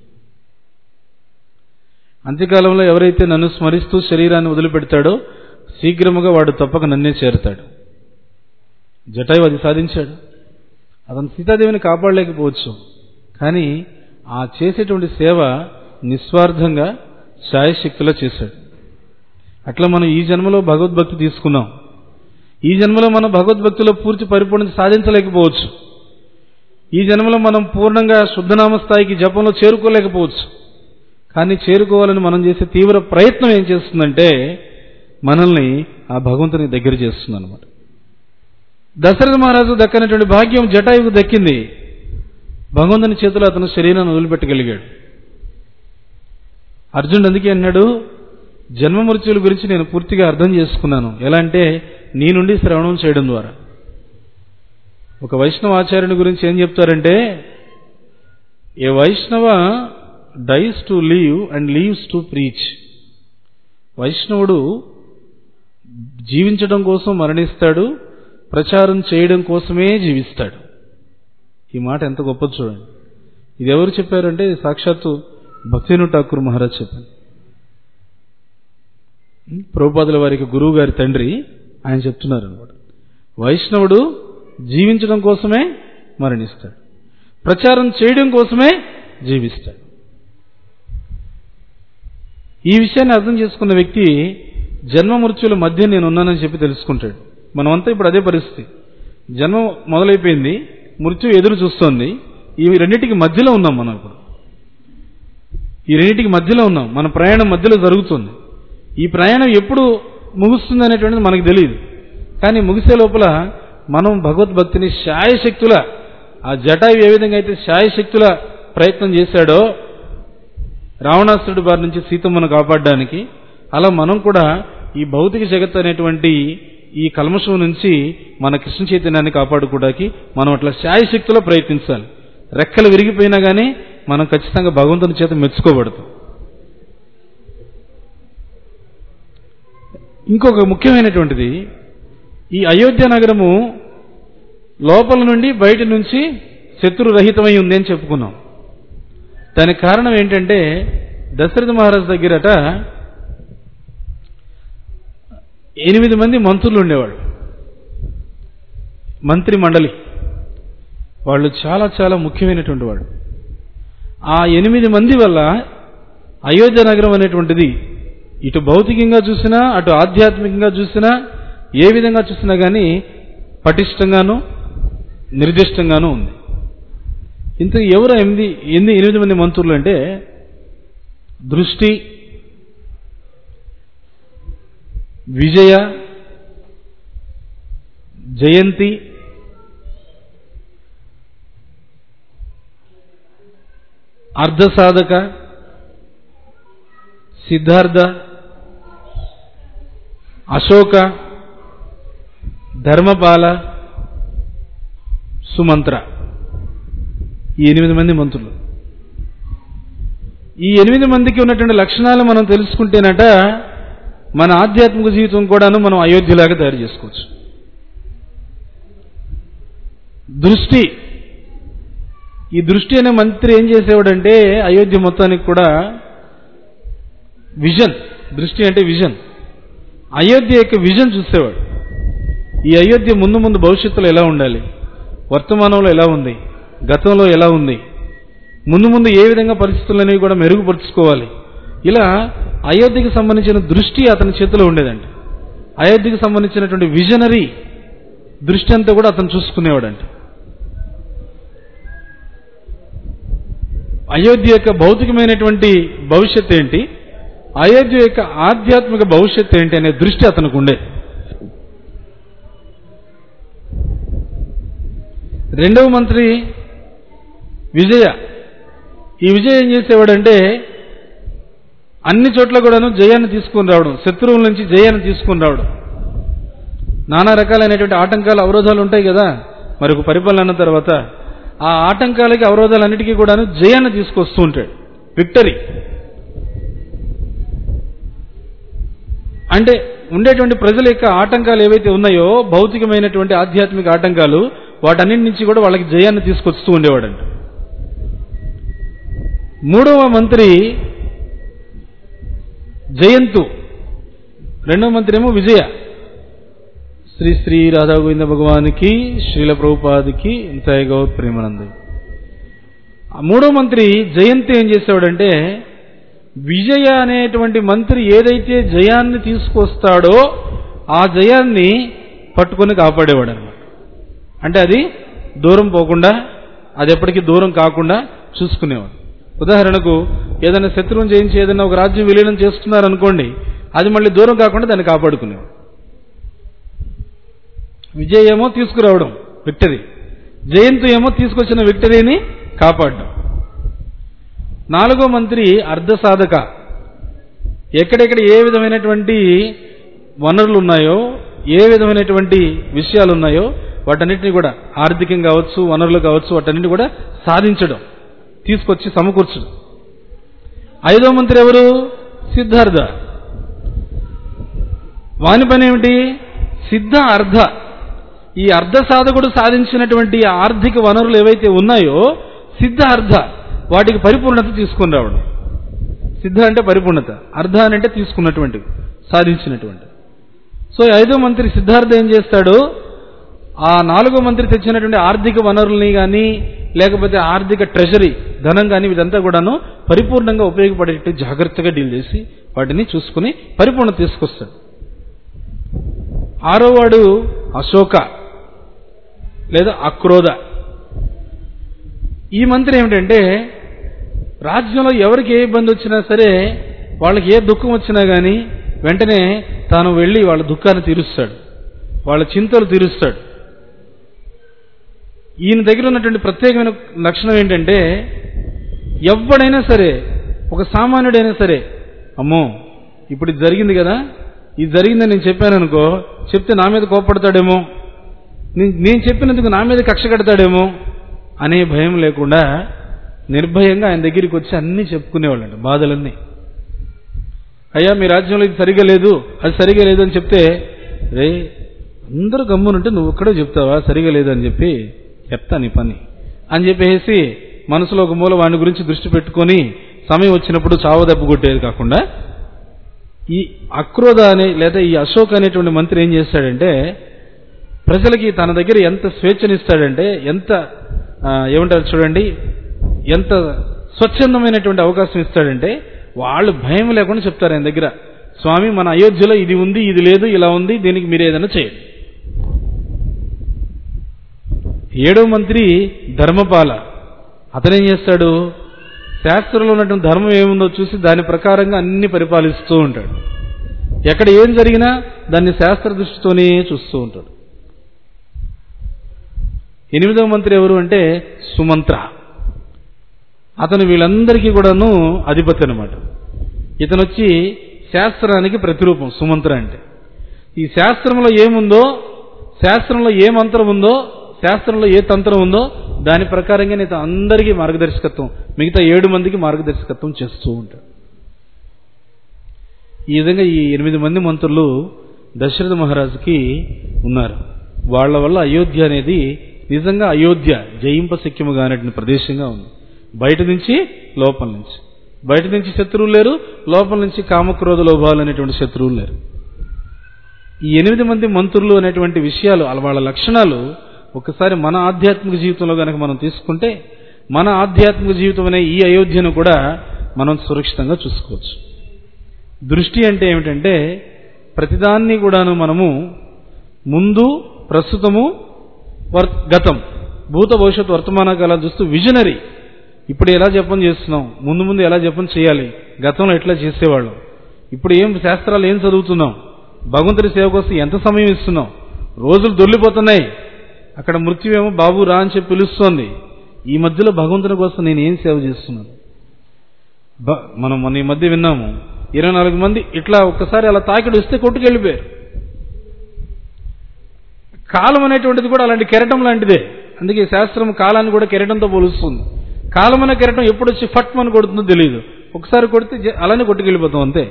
అంత్యకాలంలో ఎవరైతే నన్ను స్మరిస్తూ శరీరాన్ని వదిలిపెడతాడో శీఘ్రముగా వాడు తప్పక నన్నే చేరుతాడు జటాయు అది సాధించాడు అతను సీతాదేవిని కాపాడలేకపోవచ్చు కానీ ఆ చేసేటువంటి సేవ నిస్వార్థంగా శాయశక్తిలో చేశాడు అట్లా మనం ఈ జన్మలో భగవద్భక్తి తీసుకున్నాం ఈ జన్మలో మనం భగవద్భక్తిలో పూర్తి పరిపూర్ణత సాధించలేకపోవచ్చు ఈ జన్మలో మనం పూర్ణంగా శుద్ధనామ స్థాయికి జపంలో చేరుకోలేకపోవచ్చు కానీ చేరుకోవాలని మనం చేసే తీవ్ర ప్రయత్నం ఏం చేస్తుందంటే మనల్ని ఆ భగవంతుని దగ్గర చేస్తుంది అనమాట దశరథ మహారాజు దక్కనటువంటి భాగ్యం జటాయుకు దక్కింది భగవంతుని చేతిలో అతను శరీరాన్ని వదిలిపెట్టగలిగాడు అర్జునుడు అందుకే అన్నాడు జన్మ మృత్యుల గురించి నేను పూర్తిగా అర్థం చేసుకున్నాను ఎలా అంటే నీ నుండి శ్రవణం చేయడం ద్వారా ఒక వైష్ణవ ఆచార్యుని గురించి ఏం చెప్తారంటే a Vaishnava dies to live and lives to preach వైష్ణవుడు జీవించడం కోసం మరణిస్తాడు ప్రచారం చేయడం కోసమే జీవిస్తాడు ఈ మాట ఎంత గొప్పది చూడండి ఇది ఎవరు చెప్పారంటే సాక్షాత్తు భక్తిను ఠాకూర్ మహారాజ్ చెప్పారు ప్రభుపాదుల వారికి గురువు గారి తండ్రి ఆయన చెప్తున్నారు అనమాట వైష్ణవుడు జీవించడం కోసమే మరణిస్తాడు ప్రచారం చేయడం కోసమే జీవిస్తాడు ఈ విషయాన్ని అర్థం చేసుకున్న వ్యక్తి జన్మ మృత్యుల మధ్య నేను ఉన్నానని చెప్పి తెలుసుకుంటాడు మనమంతా ఇప్పుడు అదే పరిస్థితి జన్మ మొదలైపోయింది మృత్యు ఎదురు చూస్తోంది ఈ రెండింటికి మధ్యలో ఉన్నాం మనం ఇప్పుడు ఈ రెండింటికి మధ్యలో ఉన్నాం మన ప్రయాణం మధ్యలో జరుగుతుంది ఈ ప్రయాణం ఎప్పుడు ముగుస్తుంది అనేటువంటిది మనకు తెలియదు కానీ ముగిసే లోపల మనం భగవద్భక్తిని శాయశక్తుల ఆ జటాయు ఏ విధంగా అయితే శాయశక్తుల ప్రయత్నం చేశాడో రావణాసురుడి బారి నుంచి సీతమ్మను కాపాడడానికి అలా మనం కూడా ఈ భౌతిక జగత్ అనేటువంటి ఈ కల్మషం నుంచి మన కృష్ణ చైతన్యాన్ని కాపాడుకోవడానికి మనం అట్లా శాయశక్తిలో ప్రయత్నించాలి రెక్కలు విరిగిపోయినా కానీ మనం ఖచ్చితంగా భగవంతుని చేత మెచ్చుకోబడతాం ఇంకొక ముఖ్యమైనటువంటిది ఈ అయోధ్య నగరము లోపల నుండి బయట నుంచి శత్రురహితమై ఉంది అని చెప్పుకున్నాం దానికి కారణం ఏంటంటే దశరథ మహారాజ్ దగ్గరట ఎనిమిది మంది మంత్రులు ఉండేవాళ్ళు మంత్రి మండలి వాళ్ళు చాలా చాలా ముఖ్యమైనటువంటి వాళ్ళు ఆ ఎనిమిది మంది వల్ల అయోధ్య నగరం అనేటువంటిది ఇటు భౌతికంగా చూసినా అటు ఆధ్యాత్మికంగా చూసినా ఏ విధంగా చూసినా కానీ పటిష్టంగాను నిర్దిష్టంగాను ఉంది ఇంత ఎవరు ఎనిమిది ఎన్ని ఎనిమిది మంది మంత్రులు అంటే దృష్టి విజయ జయంతి అర్ధసాధక సిద్ధార్థ అశోక ధర్మపాల సుమంత్ర ఈ ఎనిమిది మంది మంత్రులు ఈ ఎనిమిది మందికి ఉన్నటువంటి లక్షణాలు మనం తెలుసుకుంటేనట మన ఆధ్యాత్మిక జీవితం కూడాను మనం అయోధ్యలాగా తయారు చేసుకోవచ్చు దృష్టి ఈ దృష్టి అనే మంత్రి ఏం చేసేవాడంటే అయోధ్య మొత్తానికి కూడా విజన్ దృష్టి అంటే విజన్ అయోధ్య యొక్క విజన్ చూసేవాడు ఈ అయోధ్య ముందు ముందు భవిష్యత్తులో ఎలా ఉండాలి వర్తమానంలో ఎలా ఉంది గతంలో ఎలా ఉంది ముందు ముందు ఏ విధంగా పరిస్థితులు అనేవి కూడా మెరుగుపరుచుకోవాలి ఇలా అయోధ్యకి సంబంధించిన దృష్టి అతని చేతిలో ఉండేదండి అయోధ్యకి సంబంధించినటువంటి విజనరీ దృష్టి అంతా కూడా అతను చూసుకునేవాడంట అయోధ్య యొక్క భౌతికమైనటువంటి భవిష్యత్ ఏంటి అయోధ్య యొక్క ఆధ్యాత్మిక భవిష్యత్ ఏంటి అనే దృష్టి అతనికి ఉండే రెండవ మంత్రి విజయ ఈ విజయ్ ఏం చేసేవాడంటే అన్ని చోట్ల కూడాను జయాన్ని తీసుకుని రావడం శత్రువుల నుంచి జయాన్ని తీసుకుని రావడం నానా రకాలైనటువంటి ఆటంకాలు అవరోధాలు ఉంటాయి కదా మరి ఒక పరిపాలన అన్న తర్వాత ఆ ఆటంకాలకి అవరోధాలన్నిటికీ కూడాను జయాన్ని తీసుకొస్తూ ఉంటాడు విక్టరీ అంటే ఉండేటువంటి ప్రజల యొక్క ఆటంకాలు ఏవైతే ఉన్నాయో భౌతికమైనటువంటి ఆధ్యాత్మిక ఆటంకాలు వాటన్నిటి నుంచి కూడా వాళ్ళకి జయాన్ని తీసుకొస్తూ ఉండేవాడంట మూడవ మంత్రి జయంతు రెండవ మంత్రి ఏమో విజయ శ్రీ శ్రీ రాధా గోవింద భగవానికి శ్రీల ప్రభుపాదికి ఇంతాయి గౌత్ ప్రేమానంద ఆ మూడో మంత్రి జయంతి ఏం చేసేవాడంటే విజయ అనేటువంటి మంత్రి ఏదైతే జయాన్ని తీసుకొస్తాడో ఆ జయాన్ని పట్టుకొని కాపాడేవాడు అనమాట అంటే అది దూరం పోకుండా అది ఎప్పటికీ దూరం కాకుండా చూసుకునేవాడు ఉదాహరణకు ఏదైనా శత్రువుని జయించి ఏదైనా ఒక రాజ్యం విలీనం చేస్తున్నారనుకోండి అది మళ్ళీ దూరం కాకుండా దాన్ని కాపాడుకునేవాడు విజయ్ ఏమో తీసుకురావడం విక్టరీ జయంతు ఏమో తీసుకొచ్చిన విక్టరీని కాపాడడం నాలుగో మంత్రి అర్ధ సాధక ఎక్కడెక్కడ ఏ విధమైనటువంటి వనరులు ఉన్నాయో ఏ విధమైనటువంటి విషయాలు ఉన్నాయో వాటన్నిటిని కూడా ఆర్థికం కావచ్చు వనరులు కావచ్చు వాటన్నిటిని కూడా సాధించడం తీసుకొచ్చి సమకూర్చడం ఐదో మంత్రి ఎవరు సిద్ధార్థ వాని పని ఏమిటి సిద్ధ అర్ధ ఈ అర్ధ సాధకుడు సాధించినటువంటి ఆర్థిక వనరులు ఏవైతే ఉన్నాయో సిద్ధ అర్ధ వాటికి పరిపూర్ణత తీసుకుని రావడం సిద్ధ అంటే పరిపూర్ణత అర్ధ అని అంటే తీసుకున్నటువంటివి సాధించినటువంటి సో ఈ ఐదో మంత్రి సిద్ధార్థ ఏం చేస్తాడు ఆ నాలుగో మంత్రి తెచ్చినటువంటి ఆర్థిక వనరుల్ని కానీ లేకపోతే ఆర్థిక ట్రెజరీ ధనం కానీ ఇదంతా కూడాను పరిపూర్ణంగా ఉపయోగపడేట్టు జాగ్రత్తగా డీల్ చేసి వాటిని చూసుకుని పరిపూర్ణ తీసుకొస్తాడు ఆరో వాడు అశోక లేదా అక్రోధ ఈ మంత్రి ఏమిటంటే రాజ్యంలో ఎవరికి ఏ ఇబ్బంది వచ్చినా సరే వాళ్ళకి ఏ దుఃఖం వచ్చినా కానీ వెంటనే తాను వెళ్ళి వాళ్ళ దుఃఖాన్ని తీరుస్తాడు వాళ్ళ చింతలు తీరుస్తాడు ఈయన దగ్గర ఉన్నటువంటి ప్రత్యేకమైన లక్షణం ఏంటంటే ఎవడైనా సరే ఒక సామాన్యుడైనా సరే అమ్మో ఇప్పుడు ఇది జరిగింది కదా ఇది జరిగిందని నేను చెప్పాను అనుకో చెప్తే నా మీద కోపడతాడేమో నే- నేను చెప్పినందుకు నా మీద కక్ష కడతాడేమో అనే భయం లేకుండా నిర్భయంగా ఆయన దగ్గరికి వచ్చి అన్నీ చెప్పుకునేవాళ్ళంట బాధలన్నీ అయ్యా మీ రాజ్యంలో ఇది సరిగా లేదు అది సరిగా లేదు అని చెప్తే రే అందరూ గమ్మునుంటే నువ్వు ఒక్కడే చెప్తావా సరిగా లేదు అని చెప్పి చెప్తా నీ పని అని చెప్పేసి మనసులో ఒక మూల వాని గురించి దృష్టి పెట్టుకొని సమయం వచ్చినప్పుడు చావు దెబ్బ కొట్టేది కాకుండా ఈ అక్రోధ అనే లేదా ఈ అశోక్ అనేటువంటి మంత్రి ఏం చేస్తాడంటే ప్రజలకి తన దగ్గర ఎంత స్వేచ్ఛనిస్తాడంటే ఎంత ఆ, ఏమంటారు చూడండి ఎంత స్వచ్ఛందమైనటువంటి అవకాశం ఇస్తాడంటే వాళ్ళు భయం లేకుండా చెప్తారు ఆయన దగ్గర స్వామి మన అయోధ్యలో ఇది ఉంది ఇది లేదు ఇలా ఉంది దీనికి మీరు ఏదైనా చేయండి ఏడో మంత్రి ధర్మపాల అతనేం చేస్తాడు శాస్త్రంలో ఉన్నటువంటి ధర్మం ఏముందో చూసి దాని ప్రకారంగా అన్ని పరిపాలిస్తూ ఉంటాడు ఎక్కడ ఏం జరిగినా దాన్ని శాస్త్ర దృష్టితోనే చూస్తూ ఉంటాడు ఎనిమిదవ మంత్రి ఎవరు అంటే సుమంత్ర అతను వీళ్ళందరికీ కూడాను అధిపతి అనమాట ఇతను వచ్చి శాస్త్రానికి ప్రతిరూపం సుమంత్ర అంటే ఈ శాస్త్రంలో ఏముందో శాస్త్రంలో ఏ మంత్రం ఉందో శాస్త్రంలో ఏ తంత్రం ఉందో దాని ప్రకారంగా ఇతను అందరికీ మార్గదర్శకత్వం మిగతా ఏడు మందికి మార్గదర్శకత్వం చేస్తూ ఉంటాడు ఈ విధంగా ఈ ఎనిమిది మంది మంత్రులు దశరథ మహారాజుకి ఉన్నారు వాళ్ళ వల్ల అయోధ్య అనేది నిజంగా అయోధ్య జయింపశక్యముగా అనేటువంటి ప్రదేశంగా ఉంది బయట నుంచి లోపల నుంచి బయట నుంచి శత్రువులు లేరు లోపల నుంచి కామక్రోధ లోభాలు అనేటువంటి శత్రువులు లేరు ఈ ఎనిమిది మంది మంత్రులు అనేటువంటి విషయాలు అలా వాళ్ళ లక్షణాలు ఒకసారి మన ఆధ్యాత్మిక జీవితంలో కనుక మనం తీసుకుంటే మన ఆధ్యాత్మిక జీవితం అనే ఈ అయోధ్యను కూడా మనం సురక్షితంగా చూసుకోవచ్చు దృష్టి అంటే ఏమిటంటే ప్రతిదాన్ని కూడాను మనము ముందు ప్రస్తుతము వర్- గతం భూత భవిష్యత్ వర్తమాన కాలం చూస్తూ విజనరీ ఇప్పుడు ఎలా జపం చేస్తున్నాం ముందు ముందు ఎలా జపం చేయాలి గతంలో ఎట్లా చేసేవాళ్ళం ఇప్పుడు ఏం శాస్త్రాలు ఏం చదువుతున్నాం భగవంతుడి సేవ కోసం ఎంత సమయం ఇస్తున్నాం రోజులు దొల్లిపోతున్నాయి అక్కడ మృత్యువేమో బాబు రా అని చెప్పి పిలుస్తోంది ఈ మధ్యలో భగవంతుని కోసం నేను ఏం సేవ చేస్తున్నాను బ- మనం మన ఈ మధ్య విన్నాము ఇరవై నాలుగు మంది ఇట్లా ఒక్కసారి అలా తాకిడి వస్తే కొట్టుకెళ్ళిపోయారు కాలం అనేటువంటిది కూడా అలాంటి కెరటం లాంటిదే అందుకే శాస్త్రం కాలాన్ని కూడా కెరటంతో పోలుస్తుంది కాలం అనే కెరటం ఎప్పుడు వచ్చి ఫట్ మన కొడుతుందో తెలియదు ఒకసారి కొడితే జ- అలానే కొట్టుకెళ్ళిపోతాం అంతే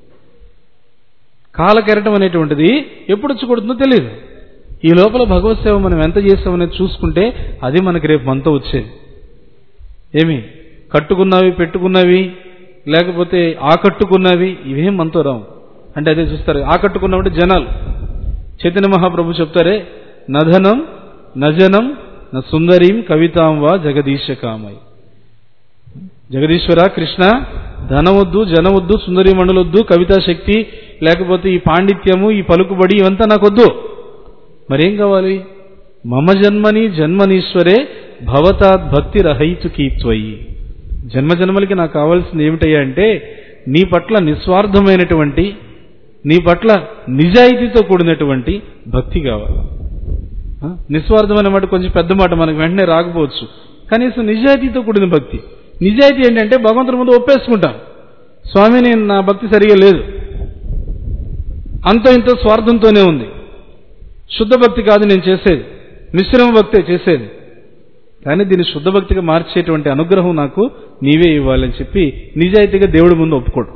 కాల కెరటం అనేటువంటిది ఎప్పుడు వచ్చి కొడుతుందో తెలియదు ఈ లోపల భగవత్ సేవ మనం ఎంత చేస్తామనేది చూసుకుంటే అది మనకి రేపు మనతో వచ్చేది ఏమి కట్టుకున్నవి పెట్టుకున్నవి లేకపోతే ఆకట్టుకున్నవి ఇవేం మనతో రావు అంటే అదే చూస్తారు ఆకట్టుకున్నవంటే జనాలు చైతన్య మహాప్రభు చెప్తారే నధనం నజనం న సుందరీం కవితాం వా జగదీశ కామై జగదీశ్వర కృష్ణ ధనవద్దు జనవద్దు సుందరి మండలొద్దు కవితా శక్తి లేకపోతే ఈ పాండిత్యము ఈ పలుకుబడి ఇవంతా నాకొద్దు మరేం కావాలి మమ జన్మని జన్మనీశ్వరే భవతాత్ భక్తి రహైతుకి త్వయి జన్మ జన్మలకి నాకు కావాల్సింది ఏమిటయ్యా అంటే నీ పట్ల నిస్వార్థమైనటువంటి నీ పట్ల నిజాయితీతో కూడినటువంటి భక్తి కావాలి ఆ? నిస్వార్థమైన మాట కొంచెం పెద్ద మాట మనకు వెంటనే రాకపోవచ్చు కనీసం నిజాయితీతో కూడిన భక్తి నిజాయితీ ఏంటంటే భగవంతుడి ముందు ఒప్పేసుకుంటాం స్వామి నేను నా భక్తి సరిగా లేదు అంతో ఇంతో స్వార్థంతోనే ఉంది శుద్ధ భక్తి కాదు నేను చేసేది మిశ్రమ భక్తే చేసేది కానీ దీన్ని శుద్ధ భక్తిగా మార్చేటువంటి అనుగ్రహం నాకు నీవే ఇవ్వాలని చెప్పి నిజాయితీగా దేవుడి ముందు ఒప్పుకోడు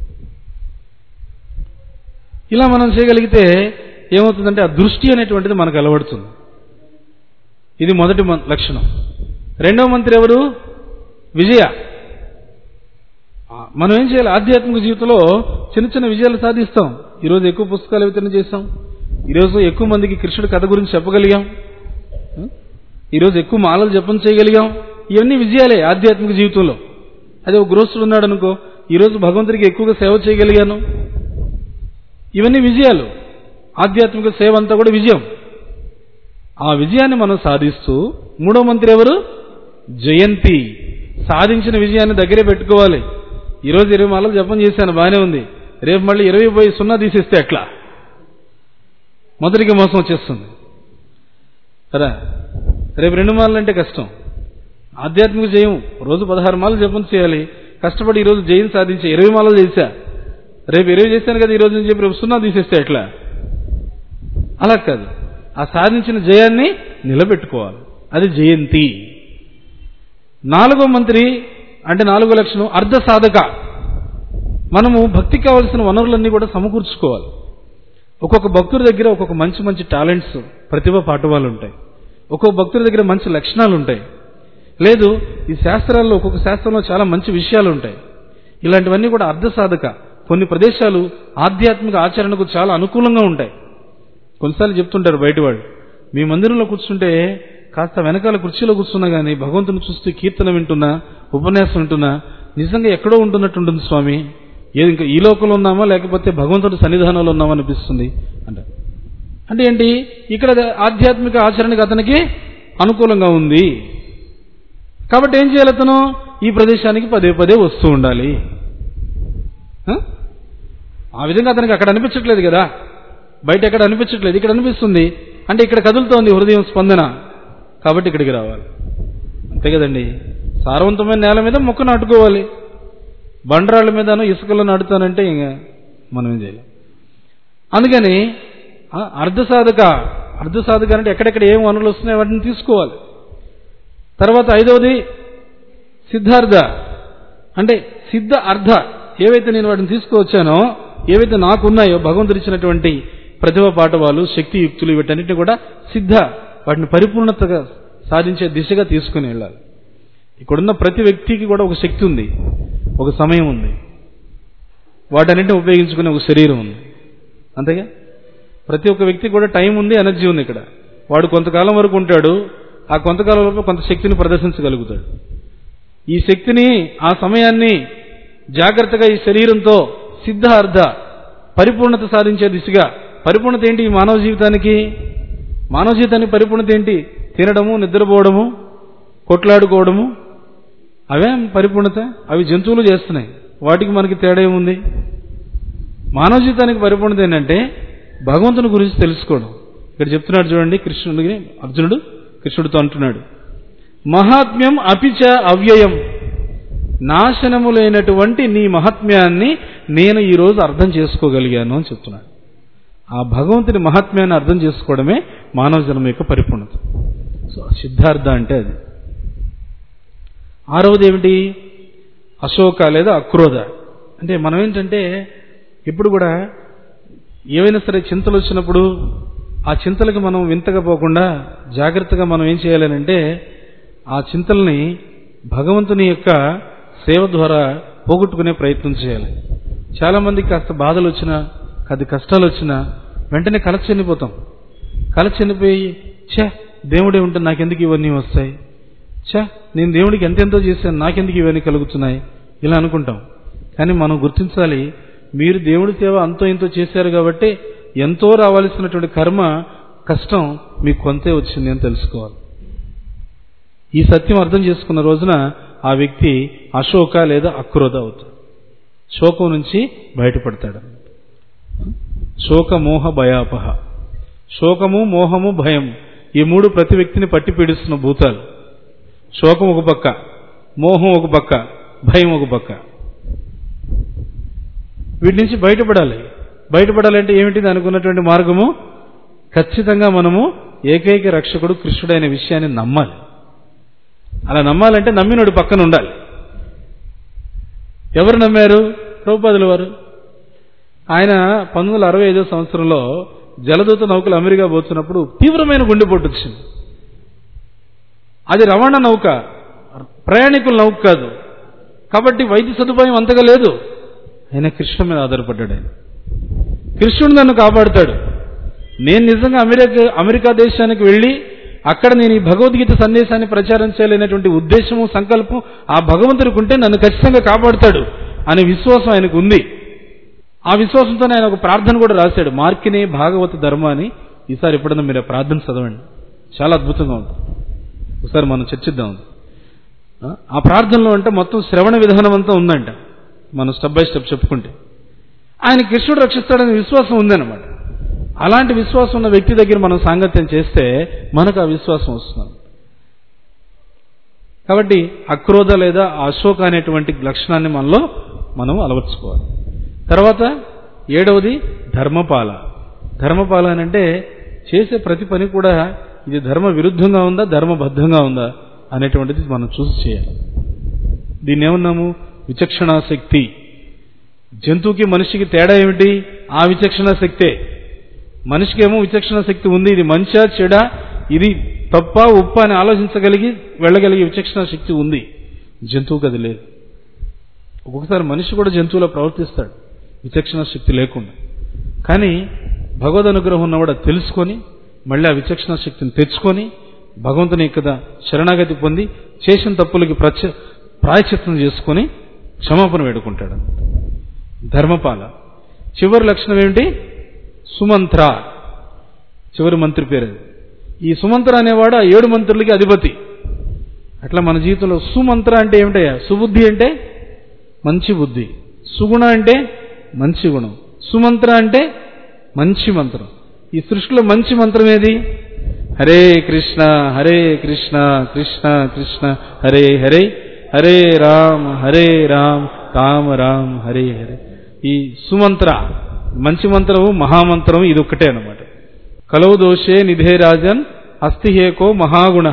ఇలా మనం చేయగలిగితే ఏమవుతుందంటే ఆ దృష్టి అనేటువంటిది మనకు అలవడుతుంది ఇది మొదటి మం- లక్షణం రెండవ మంత్రి ఎవరు విజయ ఆ, మనం ఏం చేయాలి ఆధ్యాత్మిక జీవితంలో చిన్న చిన్న విజయాలు సాధిస్తాం ఈరోజు ఎక్కువ పుస్తకాలు వితరణ చేశాం ఈరోజు ఎక్కువ మందికి కృష్ణుడి కథ గురించి చెప్పగలిగాం ఈరోజు ఎక్కువ మాలలు జపం చేయగలిగాం ఇవన్నీ విజయాలే ఆధ్యాత్మిక జీవితంలో అదే ఒక గృహస్థుడు ఉన్నాడు అనుకో ఈరోజు భగవంతుడికి ఎక్కువగా సేవ చేయగలిగాను ఇవన్నీ విజయాలు ఆధ్యాత్మిక సేవ అంతా కూడా విజయం ఆ విజయాన్ని మనం సాధిస్తూ మూడో మంత్రి ఎవరు జయంతి సాధించిన విజయాన్ని దగ్గరే పెట్టుకోవాలి ఈరోజు ఇరవై మాలలు జపం చేశాను బాగానే ఉంది రేపు మళ్ళీ ఇరవై పోయి సున్నా తీసేస్తే ఎట్లా మొదటికి మోసం వచ్చేస్తుంది కదా రేపు రెండు మాలలు అంటే కష్టం ఆధ్యాత్మిక జయం రోజు పదహారు మాలలు జపం చేయాలి కష్టపడి ఈరోజు జయం సాధించే ఇరవై మాలలు చేశా రేపు ఇరవై చేశాను కదా ఈ రోజు నుంచి చెప్పి రేపు సున్నా తీసేస్తే ఎట్లా అలా కాదు ఆ సాధించిన జయాన్ని నిలబెట్టుకోవాలి అది జయంతి నాలుగో మంత్రి అంటే నాలుగో లక్షణం అర్ధ సాధక మనము భక్తికి కావలసిన వనరులన్నీ కూడా సమకూర్చుకోవాలి ఒక్కొక్క భక్తుడి దగ్గర ఒక్కొక్క మంచి మంచి టాలెంట్స్ ప్రతిభ పాఠవాలు ఉంటాయి ఒక్కొక్క భక్తుడి దగ్గర మంచి లక్షణాలు ఉంటాయి లేదు ఈ శాస్త్రాల్లో ఒక్కొక్క శాస్త్రంలో చాలా మంచి విషయాలు ఉంటాయి ఇలాంటివన్నీ కూడా అర్ధ సాధక కొన్ని ప్రదేశాలు ఆధ్యాత్మిక ఆచరణకు చాలా అనుకూలంగా ఉంటాయి కొన్నిసార్లు చెప్తుంటారు బయట వాళ్ళు మీ మందిరంలో కూర్చుంటే కాస్త వెనకాల కుర్చీలో కూర్చున్నా కానీ భగవంతుని చూస్తూ కీర్తన వింటున్నా ఉపన్యాసం వింటున్నా నిజంగా ఎక్కడో ఉంటున్నట్టు ఉంటుంది స్వామి ఏది ఇంకా ఈ లోకంలో ఉన్నామా లేకపోతే భగవంతుడి సన్నిధానంలో ఉన్నామా అనిపిస్తుంది అంట అంటే ఏంటి ఇక్కడ ఆధ్యాత్మిక ఆచరణకి అతనికి అనుకూలంగా ఉంది కాబట్టి ఏం చేయాలి అతను ఈ ప్రదేశానికి పదే పదే వస్తూ ఉండాలి ఆ? ఆ విధంగా అతనికి అక్కడ అనిపించట్లేదు కదా బయట ఎక్కడ అనిపించట్లేదు ఇక్కడ అనిపిస్తుంది అంటే ఇక్కడ కదులుతోంది హృదయం స్పందన కాబట్టి ఇక్కడికి రావాలి అంతే కదండి సారవంతమైన నేల మీద మొక్క నాటుకోవాలి బండరాళ్ళ మీదను ఇసుకలో నాటుతానంటే ఇంకా మనం ఏం చేయలేం అందుకని ఆ, అర్ధ సాధక అర్ధ సాధక అంటే ఎక్కడెక్కడ ఏం వనరులు వస్తున్నాయో వాటిని తీసుకోవాలి తర్వాత ఐదవది సిద్ధార్థ అంటే సిద్ధ అర్ధ ఏవైతే నేను వాటిని తీసుకువచ్చానో ఏవైతే నాకున్నాయో భగవంతుడు ఇచ్చినటువంటి ప్రతిభ పాఠవాలు శక్తి యుక్తులు వీటన్నిటిని కూడా సిద్ధ వాటిని పరిపూర్ణతగా సాధించే దిశగా తీసుకుని వెళ్ళాలి ఇక్కడున్న ప్రతి వ్యక్తికి కూడా ఒక శక్తి ఉంది ఒక సమయం ఉంది వాటన్నిటిని ఉపయోగించుకునే ఒక శరీరం ఉంది అంతేగా ప్రతి ఒక్క వ్యక్తికి కూడా టైం ఉంది ఎనర్జీ ఉంది ఇక్కడ వాడు కొంతకాలం వరకు ఉంటాడు ఆ కొంతకాలం వరకు కొంత శక్తిని ప్రదర్శించగలుగుతాడు ఈ శక్తిని ఆ సమయాన్ని జాగ్రత్తగా ఈ శరీరంతో సిద్ధ అర్ధ పరిపూర్ణత సాధించే దిశగా పరిపూర్ణత ఏంటి ఈ మానవ జీవితానికి మానవ జీవితానికి పరిపూర్ణత ఏంటి తినడము నిద్రపోవడము కొట్లాడుకోవడము అవే పరిపూర్ణత అవి జంతువులు చేస్తున్నాయి వాటికి మనకి తేడా ఏముంది మానవ జీవితానికి పరిపూర్ణత ఏంటంటే భగవంతుని గురించి తెలుసుకోవడం ఇక్కడ చెప్తున్నాడు చూడండి కృష్ణుడికి అర్జునుడు కృష్ణుడితో అంటున్నాడు మహాత్మ్యం అపిచ అవ్యయం నాశనము లేనటువంటి నీ మహాత్మ్యాన్ని నేను ఈరోజు అర్థం చేసుకోగలిగాను అని చెప్తున్నాడు ఆ భగవంతుని మహాత్మ్యాన్ని అర్థం చేసుకోవడమే మానవ జన్మ యొక్క పరిపూర్ణత సో సిద్ధార్థ అంటే అది ఆరవది ఏమిటి అశోక లేదా అక్రోధ అంటే మనం ఏంటంటే ఇప్పుడు కూడా ఏవైనా సరే చింతలు వచ్చినప్పుడు ఆ చింతలకు మనం వింతగా పోకుండా జాగ్రత్తగా మనం ఏం చేయాలనంటే ఆ చింతల్ని భగవంతుని యొక్క సేవ ద్వారా పోగొట్టుకునే ప్రయత్నం చేయాలి చాలా మందికి కాస్త బాధలు వచ్చినా కాదు కష్టాలు వచ్చినా వెంటనే కల చెందిపోతాం కల చెందిపోయి ఛే దేవుడే ఉంటే నాకెందుకు ఇవన్నీ వస్తాయి ఛే నేను దేవుడికి ఎంతెంతో చేశాను నాకెందుకు ఇవన్నీ కలుగుతున్నాయి ఇలా అనుకుంటాం కానీ మనం గుర్తించాలి మీరు దేవుడి సేవ అంతో ఇంతో చేశారు కాబట్టి ఎంతో రావాల్సినటువంటి కర్మ కష్టం మీకు కొంతే వచ్చింది అని తెలుసుకోవాలి ఈ సత్యం అర్థం చేసుకున్న రోజున ఆ వ్యక్తి అశోక లేదా అక్రోధ అవుతాడు శోకం నుంచి బయటపడతాడు శోక మోహ భయాపహ శోకము మోహము భయం ఈ మూడు ప్రతి వ్యక్తిని పట్టి పీడిస్తున్న భూతాలు శోకం ఒక పక్క మోహం ఒక పక్క భయం ఒక పక్క వీటి నుంచి బయటపడాలి బయటపడాలంటే ఏమిటి దానికి ఉన్నటువంటి మార్గము ఖచ్చితంగా మనము ఏకైక రక్షకుడు కృష్ణుడైన విషయాన్ని నమ్మాలి అలా నమ్మాలంటే నమ్మినోడు పక్కన ఉండాలి ఎవరు నమ్మారు ప్రభుపాదుల వారు ఆయన పంతొమ్మిది వందల అరవై ఐదో సంవత్సరంలో జలదూత నౌకలు అమెరికా పోతున్నప్పుడు తీవ్రమైన గుండెపోటు వచ్చింది అది రవాణా నౌక ప్రయాణికుల నౌక కాదు కాబట్టి వైద్య సదుపాయం అంతగా లేదు ఆయన కృష్ణ మీద ఆధారపడ్డాడు ఆయన కృష్ణుడు నన్ను కాపాడుతాడు నేను నిజంగా అమెరికా అమెరికా దేశానికి వెళ్ళి అక్కడ నేను ఈ భగవద్గీత సందేశాన్ని ప్రచారం చేయాలనేటువంటి ఉద్దేశము సంకల్పం ఆ భగవంతుడికి ఉంటే నన్ను ఖచ్చితంగా కాపాడుతాడు అనే విశ్వాసం ఆయనకు ఉంది ఆ విశ్వాసంతో ఆయన ఒక ప్రార్థన కూడా రాశాడు మార్కినే భాగవత ధర్మ అని ఈసారి ఎప్పుడన్నా మీరు ఆ ప్రార్థన చదవండి చాలా అద్భుతంగా ఉంటుంది ఒకసారి మనం చర్చిద్దాం అది. ఆ, ఆ ప్రార్థనలో అంటే మొత్తం శ్రవణ విధానం అంతా ఉందంట మనం స్టెప్ బై స్టెప్ చెప్పుకుంటే ఆయన కృష్ణుడు రక్షిస్తాడనే విశ్వాసం ఉందన్నమాట అలాంటి విశ్వాసం ఉన్న వ్యక్తి దగ్గర మనం సాంగత్యం చేస్తే మనకు ఆ విశ్వాసం వస్తుంది కాబట్టి అక్రోధ లేదా అశోక అనేటువంటి లక్షణాన్ని మనలో మనం అలవర్చుకోవాలి తర్వాత ఏడవది ధర్మపాల ధర్మపాల అని అంటే చేసే ప్రతి పని కూడా ఇది ధర్మ విరుద్ధంగా ఉందా ధర్మబద్ధంగా ఉందా అనేటువంటిది మనం చూసి చేయాలి దీన్ని ఏమన్నాము విచక్షణా శక్తి జంతువుకి మనిషికి తేడా ఏమిటి ఆ విచక్షణ శక్తే మనిషికి ఏమో విచక్షణ శక్తి ఉంది ఇది మంచా చెడా ఇది తప్ప ఉప్ప అని ఆలోచించగలిగి వెళ్ళగలిగే విచక్షణ శక్తి ఉంది జంతువుకి అది లేదు ఒక్కొక్కసారి మనిషి కూడా జంతువులో ప్రవర్తిస్తాడు విచక్షణ శక్తి లేకుండా కానీ భగవద్ అనుగ్రహం ఉన్నవాడు అది తెలుసుకొని మళ్ళీ ఆ విచక్షణ శక్తిని తెచ్చుకొని భగవంతుని కదా శరణాగతి పొంది చేసిన తప్పులకి ప్రచ ప్రాయచిత్తం చేసుకొని క్షమాపణ వేడుకుంటాడు ధర్మపాల చివరి లక్షణం ఏమిటి సుమంత్ర చివరి మంత్రి పేరు అది. ఈ సుమంత్ర అనేవాడు ఆ ఏడు మంత్రులకి అధిపతి అట్లా మన జీవితంలో సుమంత్ర అంటే ఏమిటయ్యా సుబుద్ధి అంటే మంచి బుద్ధి సుగుణ అంటే మంచి గుణం సుమంత్ర అంటే మంచి మంత్రం ఈ సృష్టిలో మంచి మంత్రం ఏది హరే కృష్ణ హరే కృష్ణ కృష్ణ కృష్ణ హరే హరే హరే రామ్ హరే రామ్ రామ రామ్ హరే హరే ఈ సుమంత్ర మంచి మంత్రము మహామంత్రం ఇది ఒక్కటే అనమాట కలవు దోషే నిధే రాజన్ అస్థి హేకో మహాగుణ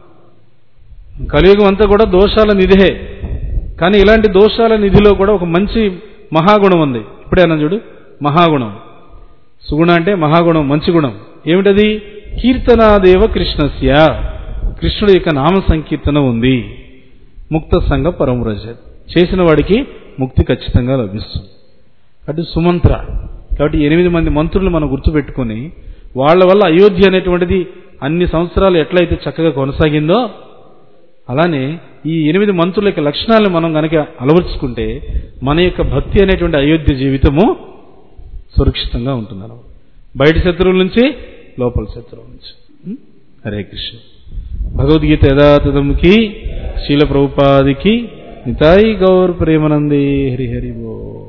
కలియుగం అంతా కూడా దోషాల నిధిహే కానీ ఇలాంటి దోషాల నిధిలో కూడా ఒక మంచి మహాగుణం ఉంది ఇప్పుడేనా చూడు మహాగుణం సుగుణ అంటే మహాగుణం మంచి గుణం ఏమిటది కీర్తనాదేవ కృష్ణస్య కృష్ణుడి యొక్క నామ సంకీర్తన ఉంది ముక్త సంఘ పరమరజ చేసిన వాడికి ముక్తి ఖచ్చితంగా లభిస్తుంది అటు సుమంత్ర కాబట్టి ఎనిమిది మంది మంత్రులు మనం గుర్తుపెట్టుకొని వాళ్ళ వల్ల అయోధ్య అనేటువంటిది అన్ని సంవత్సరాలు ఎట్లయితే చక్కగా కొనసాగిందో అలానే ఈ ఎనిమిది మంత్రుల యొక్క లక్షణాలను మనం కనుక అలవర్చుకుంటే మన యొక్క భక్తి అనేటువంటి అయోధ్య జీవితము సురక్షితంగా ఉంటున్నారు బయట శత్రువుల నుంచి లోపల శత్రువుల నుంచి ఉం? హరే కృష్ణ భగవద్గీత యథాతథంకి శీల ప్రభుపాదికి నితాయి గౌర్ ప్రేమనందే హరి హరి బో